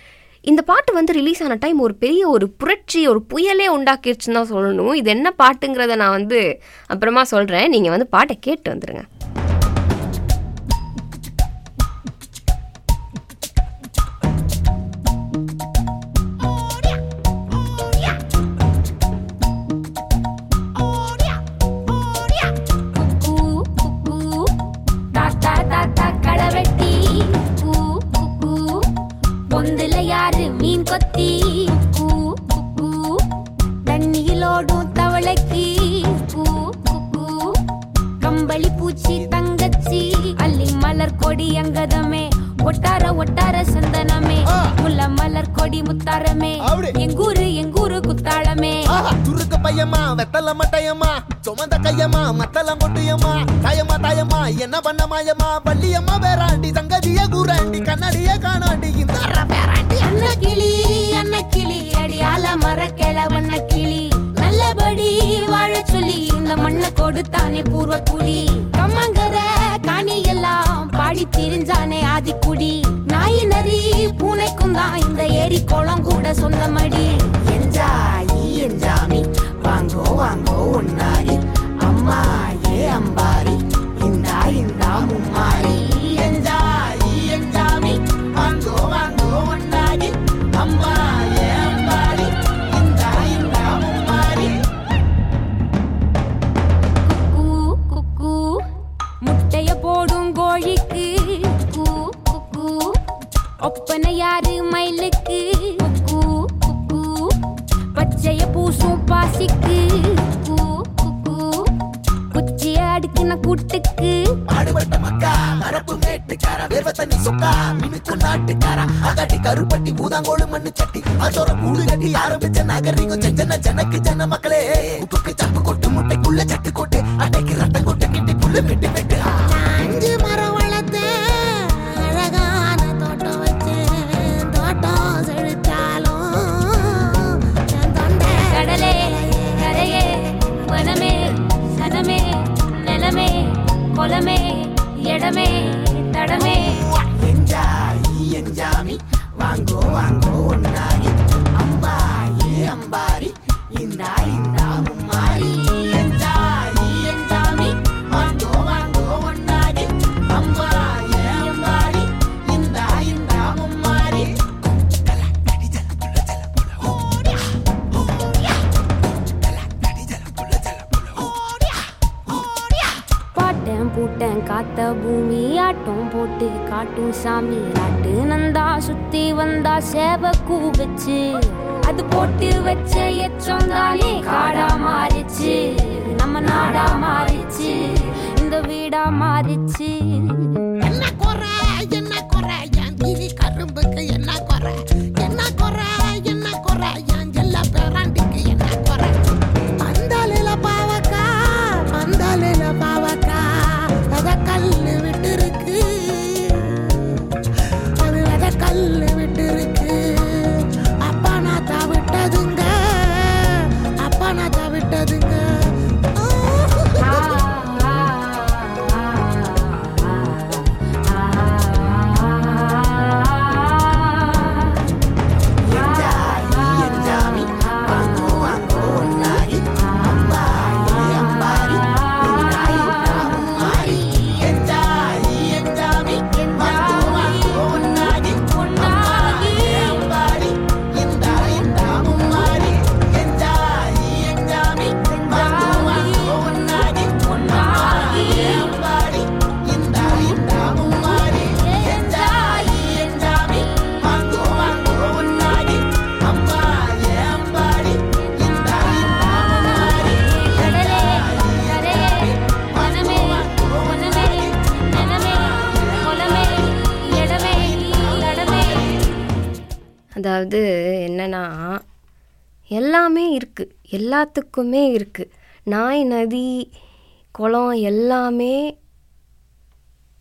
இந்த பாட்டு வந்து ரிலீஸ் ஆன டைம் ஒரு பெரிய ஒரு புரட்சி ஒரு புயலே உண்டாக்கிடுச்சுன்னு தான் சொல்லணும் இது என்ன பாட்டுங்கிறத நான் வந்து அப்புறமா சொல்கிறேன் நீங்கள் வந்து பாட்டை கேட்டு வந்துடுங்க கூ, கூ, தாத்தா தாத்தா கடவெட்டி கூ, கூ, கூ, பொந்துல யாரு மீன் கொத்தி கூ, கூ, கூ, தண்ணியிலோடும் தவளைக்கு கூ, கூ, கூ, கம்பளி பூச்சி தங்கச்சி அள்ளி மலர் கொடி அங்கதமே ஒட்டார ஒட்டார சந்தனமே முல்ல மலர் கொடி முத்தாரமே அப்படி. எங்கூரு எங்கூரு குத்தாளமே ஆஹா, துருக்கு பையம்மா வெத்தல மட்டையம்மா சுமந்த கையம்மா மத்தளம் கொட்டியம்மா தாயம்மா தாயம்மா என்ன பண்ண மாயம்மா பள்ளியம்மா வேறாண்டி சங்கதிய கூறாண்டி கண்ணாடிய காணாண்டி இந்த பேராண்டி அண்ண கிளி அண்ண கிளி அடியால மர கிழவண்ண கிளி நல்லபடி வாழ சொல்லி இந்த மண்ணை கொடுத்தானே பூர்வ குடி கம்மங்கர காணி எல்லாம் பாடி திரிஞ்சானே ஆதிக்குடி நாய் நரி பூனைக்கும் தான் இந்த ஏரி குளம் கூட சொந்தமடி என்ஜாயி என்ஜாமி வாங்கோ வாங்கோ உன்னாரி அம்மா ஏ அம்பாரி இந்தா இந்தா மும்மாரி என்ஜாயி என்ஜாமி வாங்கோ வாங்கோ உன்னாரி அம்மா ஏ அம்பாரி இந்தா இந்தா மும்மாரி குக்கூ குக்கூ முட்டைய போடும் கோழிக்கு கூ குக்கூ ஒப்பனை யாரு மயிலுக்கு குக்கூ குக்கூ பச்சைய பூசும் பாசிக்கு கூ குக்கூ குச்சிய அடுக்கின கூட்டுக்கு பாடுபட்ட மக்கா மரப்பு மேட்டுக்கார வேர்வ தண்ணி சொக்கா மினுக்கு நாட்டுக்கார அகாட்டி கருப்பட்டி பூதாங்கோடு மண்ணு சட்டி அதோட கூடு கட்டி ஆரம்பிச்ச நாகரிகம் செஞ்சன ஜனக்கு ஜன மக்களே உப்புக்கு சப்பு கொட்டு முட்டைக்குள்ள சட்டு கொட்டு அட்டைக்கு ரத்தம் கொட்டு கிட்டி புல்லு வெட்டு வெட்டு அஞ்சு மரம் வளர்த்தேன் அழகான தோட்டம் வச்சேன் தோட்டம் செழிச்சாலும் என் தொண்டை கடலே கரையே வனமே சனமே நிலமே குலமே இடமே தடமே என்ஜாயி என்ஜாமி வாங்கோ வாங்கோ ஒன்னாரி அம்பா ஏ அம்பாரி இந்தா இந்தா மும்மாரி என்ஜாயி என்ஜாமி வாங்கோ வாங்கோ ஒன்னாரி அம்பா ஏ அம்பாரி இந்தா இந்தா மும்மாரி பாட்டேன் பூட்டேன் காத்த பூமி ஆட்டம் போட்டு காட்டும் சாமி நாட்டு நந்தா சுத்தி வந்தா சேவ கூவச்சு அது போட்டு வச்ச எச்சம் தானே காடா மாறிச்சு நம்ம நாடா மாறிச்சு இந்த வீடா மாறிச்சு என்ன குறை என்ன குறை என் கிளி கரும்புக்கு என்ன குறை என்ன குறை என்ன குறை என் ஜெல்ல பேராண்டிக்கு என்ன குறை பந்தலில பாவக்கா பந்தலில பாவக்கா அத கல்லு விட்டு இருக்கு அது அத கல்லு விட்டு இருக்கு அப்பா நான் விட்டதுங்க அப்பா நான் விட்டதுங்க என்ஜாயி என்ஜாமி வாங்கோ வாங்கோ ஒன்னாரி அம்பா ஏ அம்பாரி இந்தா இந்தா மும்மாரி என்ஜாயி என்ஜாமி வாங்கோ வாங்கோ ஒன்னாரி அம்பா ஏ அம்பாரி இந்தா இந்தா மும்மாரி என்ஜாயி என்ஜாமி வாங்கோ வாங்கோ ஒன்னாரி அம்பா ஏ அம்பாரி இந்தா இந்தா மும்மாரி என்ஜாயி என்ஜாமி வாங்கோ வாங்கோ ஒன்னாரி அம்பா ஏ அம்பாரி இந்தா இந்தா மும்மாரி கடலே கரையே வனமே வனமே நிலமே குலமே இடமே தடமே அதாவது என்னன்னா எல்லாமே இருக்குது எல்லாத்துக்குமே இருக்குது நாய் நதி குளம் எல்லாமே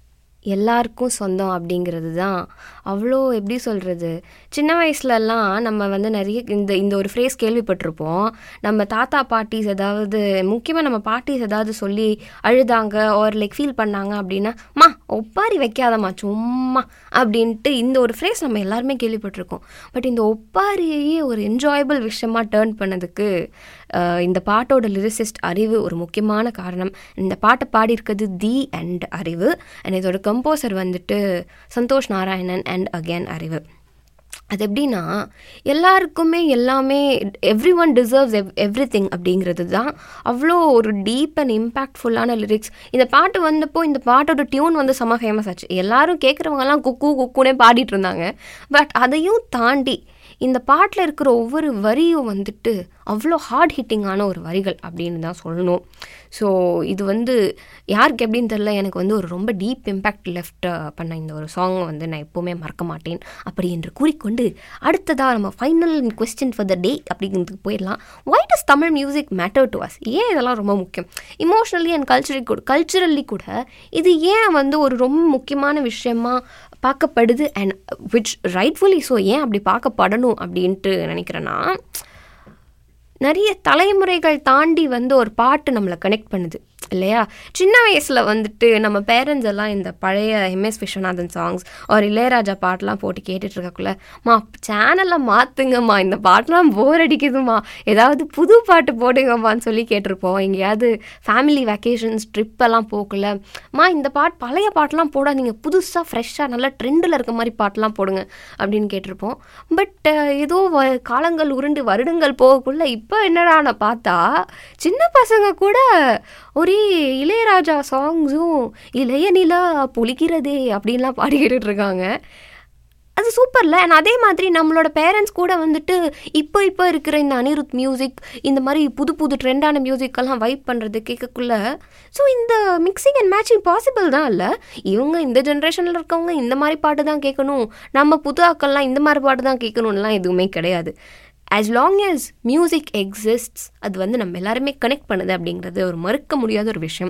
எல்லாருக்கும் சொந்தம் அப்படிங்கிறது தான் அவ்வளோ எப்படி சொல்கிறது சின்ன வயசுலலாம் நம்ம வந்து நிறைய இந்த இந்த ஒரு ஃப்ரேஸ் கேள்விப்பட்டிருப்போம் நம்ம தாத்தா பாட்டிஸ் ஏதாவது முக்கியமாக நம்ம பாட்டிஸ் ஏதாவது சொல்லி அழுதாங்க ஆர் லைக் ஃபீல் பண்ணாங்க அப்படின்னா மா ஒப்பாரி வைக்காதம்மா சும்மா அப்படின்ட்டு இந்த ஒரு ஃப்ரேஸ் நம்ம எல்லாருமே கேள்விப்பட்டிருக்கோம் பட் இந்த ஒப்பாரியையே ஒரு என்ஜாயபிள் விஷயமா டேர்ன் பண்ணதுக்கு அஹ், இந்த பாட்டோட லிரிசிஸ்ட் அறிவு ஒரு முக்கியமான காரணம் இந்த பாட்டை பாடியிருக்கிறது தி அண்ட் அறிவு அண்ட் இதோட கம்போசர் வந்துட்டு சந்தோஷ் நாராயணன் அண்ட் அகேன் அறிவு அது எப்படின்னா எல்லாருக்குமே எல்லாமே everyone deserves ev everything அப்படிங்கிறது தான் அவ்வளோ ஒரு டீப் அண்ட் இம்பேக்ட்ஃபுல்லான லிரிக்ஸ் இந்த பாட்டு வந்தப்போ இந்த பாட்டோட டியூன் வந்து செம்ம ஃபேமஸ் ஆச்சு எல்லாரும் கேட்குறவங்கலாம் குக்கு குக்குனே பாடிட்டு இருந்தாங்க பட் அதையும் தாண்டி இந்த பாட்டில் இருக்கிற ஒவ்வொரு வரியும் வந்துட்டு அவ்வளோ ஹார்ட் ஹிட்டிங்கான ஒரு வரிகள் அப்படின்னு தான் சொல்லணும் ஸோ இது வந்து யாருக்கு எப்படின்னு தெரில எனக்கு வந்து ஒரு ரொம்ப டீப் இம்பேக்ட் லெஃப்ட் பண்ண இந்த ஒரு சாங்கை வந்து நான் எப்போவுமே மறக்க மாட்டேன் அப்படி என்று கூறிக்கொண்டு அடுத்ததாக நம்ம final question for the day அப்படிங்கிறதுக்கு போயிடலாம் why does Tamil music matter to us ஏன் இதெல்லாம் ரொம்ப முக்கியம் இமோஷ்னலி அண்ட் கல்ச்சரலி கூட கல்ச்சுரல்லி கூட இது ஏன் வந்து ஒரு ரொம்ப முக்கியமான விஷயமா பார்க்கப்படுது அண்ட் விச் ரைட்ஃபுல்லி ஸோ ஏன் அப்படி பார்க்கப்படணும் அப்படின்ட்டு நினைக்கிறேன்னா நிறைய தலைமுறைகள் தாண்டி வந்து ஒரு பாட்டு நம்மளை கனெக்ட் பண்ணுது இல்லையா சின்ன வயசில் வந்துட்டு நம்ம பேரண்ட்ஸ் எல்லாம் இந்த பழைய எம்எஸ் விஸ்வநாதன் சாங்ஸ் ஒரு இளையராஜா பாட்டெலாம் போட்டு கேட்டுட்டு இருக்கக்குள்ள மா சேனலை மாற்றுங்கம்மா இந்த பாட்டெலாம் போர் அடிக்குதுமா ஏதாவது புது பாட்டு போடுங்கம்மான்னு சொல்லி கேட்டிருப்போம் எங்கேயாவது ஃபேமிலி வெக்கேஷன்ஸ் ட்ரிப்பெல்லாம் போகல மா இந்த பாட்டு பழைய பாட்டெலாம் போடாதீங்க புதுசாக ஃப்ரெஷ்ஷாக நல்லா ட்ரெண்டில் இருக்க மாதிரி பாட்டெலாம் போடுங்க அப்படின்னு கேட்டிருப்போம் பட் ஏதோ வ காலங்கள் உருண்டு வருடங்கள் போகக்குள்ள இப்போ என்னடான பார்த்தா சின்ன பசங்க கூட ஒரே இளையராஜா சாங்ஸும் இளைய நிலா பொலிக்கிறதே அப்படின்லாம் பாடிக்கிட்டு இருக்காங்க அது சூப்பர்ல அண்ட் அதே மாதிரி நம்மளோட பேரண்ட்ஸ் கூட வந்துட்டு இப்போ இப்போ இருக்கிற இந்த அனிருத் மியூசிக் இந்த மாதிரி புது புது ட்ரெண்டான மியூசிக்கெல்லாம் வைப் பண்ணுறது கேட்கக்குள்ள ஸோ இந்த மிக்சிங் அண்ட் மேட்சிங் பாசிபிள் தான் இல்லை இவங்க இந்த ஜென்ரேஷனில் இருக்கவங்க இந்த மாதிரி பாட்டு தான் கேட்கணும் நம்ம புது ஆக்கள்லாம் இந்த மாதிரி பாட்டு தான் கேட்கணும்லாம் எதுவுமே கிடையாது as long as music exists அது வந்து நம்ம எல்லாருமே கனெக்ட் பண்ணுது அப்படிங்கிறது ஒரு மறுக்க முடியாத ஒரு விஷயம்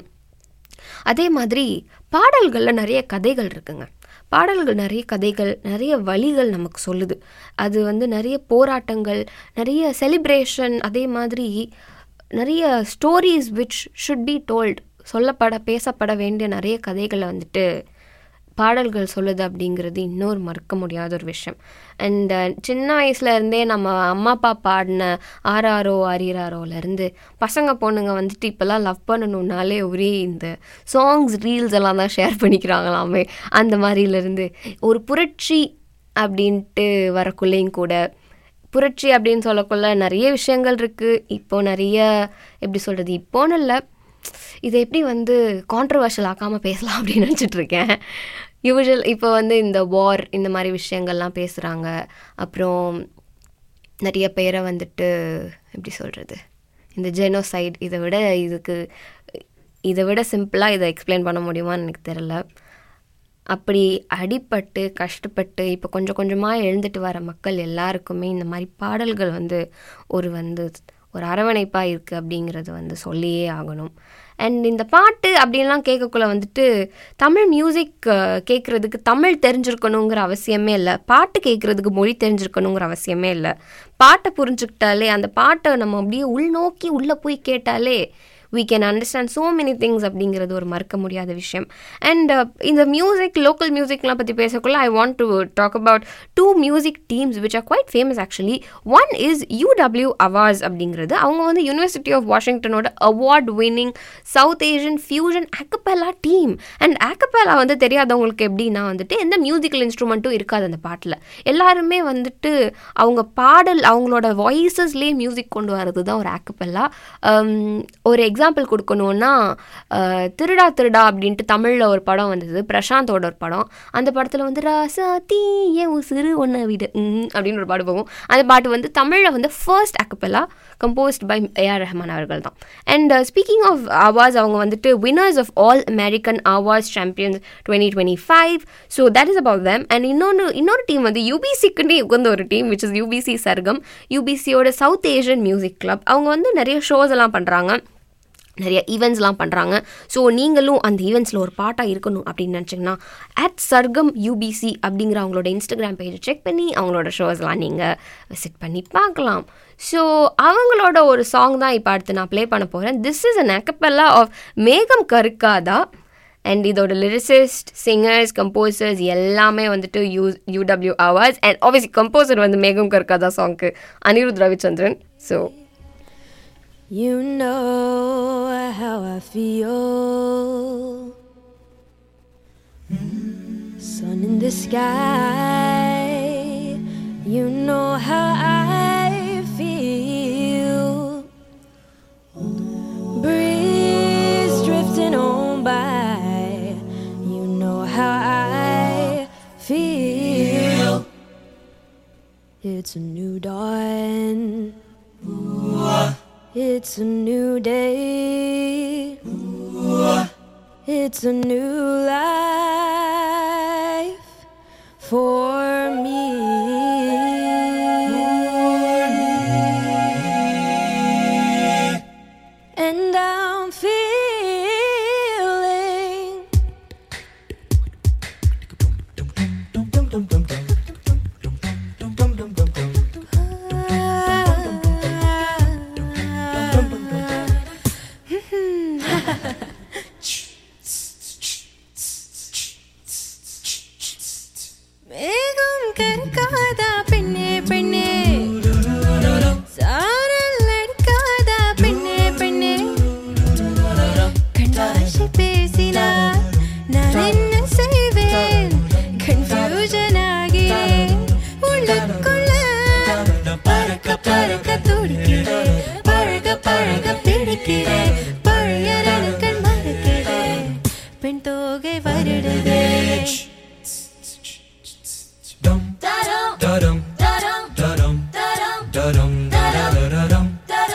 அதே மாதிரி பாடல்களில் நிறைய கதைகள் இருக்குங்க பாடல்கள் நிறைய கதைகள் நிறைய வழிகள் நமக்கு சொல்லுது அது வந்து நிறைய போராட்டங்கள் நிறைய செலிப்ரேஷன் அதே மாதிரி நிறைய stories which should be told சொல்லப்பட பேசப்பட வேண்டிய நிறைய கதைகளை வந்துட்டு பாடல்கள் சொல்லுது அப்படிங்கிறது இன்னொரு மறக்க முடியாத ஒரு விஷயம் அண்ட் சின்ன வயசுல இருந்தே நம்ம அம்மா அப்பா பாடின ஆறாரோ ஆரிராரோலேருந்து பசங்க பொண்ணுங்க வந்துட்டு இப்போல்லாம் லவ் பண்ணணுன்னாலே ஒரே இந்த சாங்ஸ் ரீல்ஸ் எல்லாம் தான் ஷேர் பண்ணிக்கிறாங்களாமே அந்த மாதிரிலேருந்து ஒரு புரட்சி அப்படின்ட்டு வரக்குள்ளேயும் கூட புரட்சி அப்படின்னு சொல்லக்குள்ள நிறைய விஷயங்கள் இருக்குது இப்போ நிறைய எப்படி சொல்கிறது இப்போன்னு இல்லை இதை எப்படி வந்து கான்ட்ரவர்ஷியல் ஆக்காமல் பேசலாம் அப்படின்னு நினச்சிட்டு இருக்கேன் யூஷுவல் இப்போ வந்து இந்த வார் இந்த மாதிரி விஷயங்கள்லாம் பேசுகிறாங்க அப்புறம் நிறைய பேரை வந்துட்டு எப்படி சொல்கிறது இந்த ஜெனோசைட் இதை விட இதுக்கு இதை விட சிம்பிளாக இதை எக்ஸ்பிளைன் பண்ண முடியுமான்னு எனக்கு தெரில அப்படி அடிபட்டு கஷ்டப்பட்டு இப்போ கொஞ்சம் கொஞ்சமாக எழுந்துட்டு வர மக்கள் எல்லாருக்குமே இந்த மாதிரி பாடல்கள் வந்து ஒரு வந்து ஒரு அரவணைப்பாக இருக்குது அப்படிங்கிறது வந்து சொல்லியே ஆகணும் அண்ட் இந்த பாட்டு அப்படின்லாம் கேட்கக்குள்ள வந்துட்டு தமிழ் மியூசிக் கேட்குறதுக்கு தமிழ் தெரிஞ்சிருக்கணுங்கிற அவசியமே இல்லை பாட்டு கேட்குறதுக்கு மொழி தெரிஞ்சிருக்கணுங்கிற அவசியமே இல்லை பாட்டை புரிஞ்சுக்கிட்டாலே அந்த பாட்டை நம்ம அப்படியே உள்நோக்கி உள்ளே போய் கேட்டாலே we can understand so many things அப்படிங்கிறது ஒரு மறக்க முடியாத விஷயம் அண்ட் இந்த மியூசிக் லோக்கல் மியூசிக்லாம் பற்றி பேசக்குள்ள I want to talk about two music teams which are quite famous actually one is UW Awaaz அப்படிங்கிறது அவங்க வந்து யூனிவர்சிட்டி ஆஃப் வாஷிங்டனோட award winning South Asian fusion a cappella team and a cappella வந்து தெரியாதவங்களுக்கு எப்படின்னா வந்துட்டு எந்த மியூசிக்கல் இன்ஸ்ட்ருமெண்ட்டும் இருக்காது அந்த பாட்டில் எல்லாருமே வந்துட்டு அவங்க பாடல் அவங்களோட வாய்ஸஸ்லேயே மியூசிக் கொண்டு வரது தான் ஒரு ஆக்கப்பெல்லா ஒரு எக்ஸாம்பிள் கொடுக்கணுன்னா அஹ், திருடா திருடா அப்படின்ட்டு தமிழில் ஒரு படம் வந்தது பிரசாந்தோட ஒரு படம் அந்த படத்தில் வந்து ராசா தீய உசிறு ஒன்றை விடு ம், அப்படின்னு ஒரு பாட்டு போகும் அந்த பாட்டு வந்து தமிழில் வந்து first a cappella composed by A R Rahman அவர்கள் தான் அண்ட் ஸ்பீக்கிங் ஆஃப் அவார்ட்ஸ் அவங்க வந்துட்டு winners of all American awards champions twenty twenty five so that is about them and இன்னொன்று இன்னொரு டீம் வந்து யூபிசிக்குன்னே உகந்த ஒரு team which is UBC Sargam யூபிசியோட சவுத் ஏஷியன் மியூசிக் கிளப் அவங்க வந்து நிறைய ஷோஸ் எல்லாம் பண்ணுறாங்க நிறைய ஈவெண்ட்ஸ்லாம் பண்ணுறாங்க ஸோ நீங்களும் அந்த ஈவெண்ட்ஸில் ஒரு பாட்டாக இருக்கணும் அப்படின்னு நினச்சிங்கன்னா அட் சர்க்கம் யூபிசி அப்படிங்கிற அவங்களோட இன்ஸ்டாகிராம் பேஜை செக் பண்ணி அவங்களோட ஷோஸ்லாம் நீங்கள் விசிட் பண்ணி பார்க்கலாம் ஸோ அவங்களோட ஒரு சாங் தான் இப்போ அடுத்து நான் ப்ளே பண்ண போகிறேன் this is an a cappella of மேகம் கருக்காதா அண்ட் இதோட லிரிசிஸ்ட் சிங்கர்ஸ் கம்போசர்ஸ் எல்லாமே வந்துட்டு you UW awards and obviously composer வந்து மேகம் கருக்காதா சாங்க்கு Anirudh Ravichandran so You know how I feel. Sun in the sky. You know how I feel. Breeze drifting on by. You know how I feel. It's a new dawn. It's a new day. It's a new life for me. And I'm feeling மேகம் கருக்காதா பெண்ணே பெண்ணே சாரல் அடிக்காதா பெண்ணே பெண்ணே கண்டாசி பேசினார் நான் என்ன செய்வேன் கன்ஃபியூஷன் ஆகிறேன் உள்ளுக்குள்ள பறக்க பறக்க துடிக்கிறேன் பழக பழக பிடிக்கிறேன் பழைய நடுக்கள் மறக்கிறேன் பெண் தோகை வருடுதே Da-dum, da-dum, da-dum, da-dum, da-da-da-dum.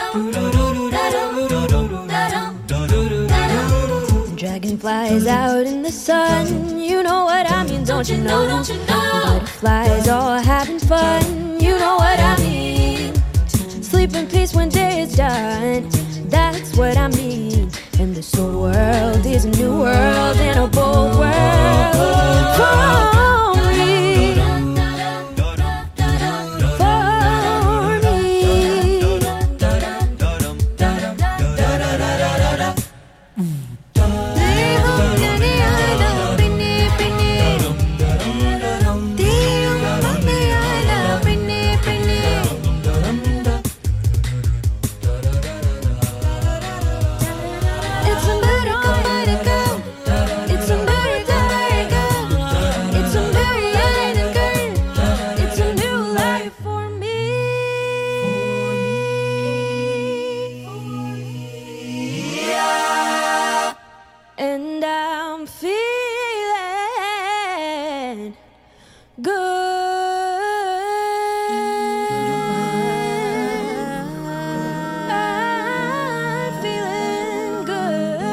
Dragonflies out in the sun, you know what I mean, don't you know? Butterflies all having fun, you know what I mean. Sleep in peace when day is done, that's what I mean. And this old world is a new world and a bold world for me. For me. It's America, America. It's America, America. It's America, It's a new life for me. And I'm feeling good. I'm feeling good.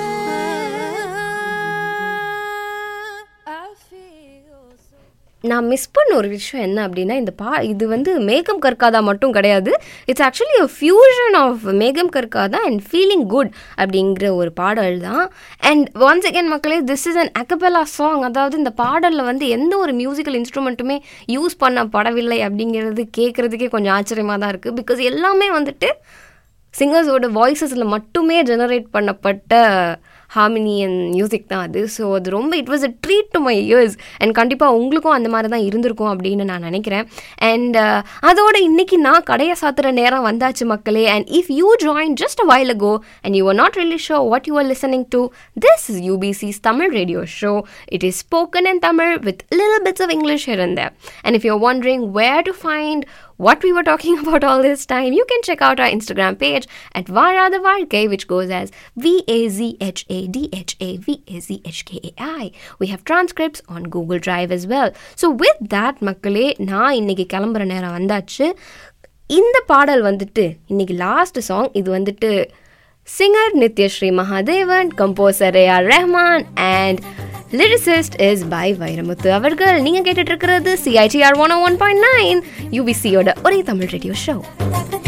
I feel so. நான் miss பண்ண ஒரு விஷயம் என்ன அப்படின்னா இந்த பா இது வந்து மேகம் கற்காதா மட்டும் கிடையாது it's actually a fusion of மேகம் கற்காதா அண்ட் ஃபீலிங் குட் அப்படிங்கிற ஒரு பாடல் தான் அண்ட் ஒன்ஸ் அகேன் மக்களே this is an a cappella song அதாவது இந்த பாடலில் வந்து எந்த ஒரு மியூசிக்கல் இன்ஸ்ட்ருமெண்ட்டுமே யூஸ் பண்ணப்படவில்லை அப்படிங்கிறது கேட்குறதுக்கே கொஞ்சம் ஆச்சரியமாக தான் இருக்குது பிகாஸ் எல்லாமே வந்துட்டு சிங்கர்ஸோட வாய்ஸஸில் மட்டுமே ஜெனரேட் பண்ணப்பட்ட ஹார்மனி அண்ட் மியூசிக் தான் அது ஸோ அது ரொம்ப it was a treat to my ears and கண்டிப்பாக உங்களுக்கும் அந்த மாதிரி தான் இருந்திருக்கும் அப்படின்னு நான் நினைக்கிறேன் அண்ட் அதோட இன்னைக்கு நான் கடையை சாத்துற நேரம் வந்தாச்சு மக்களே and if you join just a while ago and you are not really sure what you are listening to this is UBC's Tamil radio show it is spoken in Tamil with little bits of English here and there. And if you're wondering where to find what we were talking about all this time, you can check out our Instagram page at Vara Varke, which goes as V A Z H A D H A V A Z H K A I. We have transcripts on Google Drive as well. So, with that, மக்களே நான் இன்னைக்கு கிளம்புற நேரம் வந்தாச்சு இந்த பாடல் வந்துட்டு இன்னைக்கு லாஸ்ட் சாங் இது வந்துட்டு singer Nithyasree Mahadevan composer A R Rahman and lyricist is by Vairamuthu அவர்கள் நீங்க கேட்டுட்டு இருக்கிறது CITR one one point nine யூபிசியோட ஒரே தமிழ் ரேடியோ ஷோ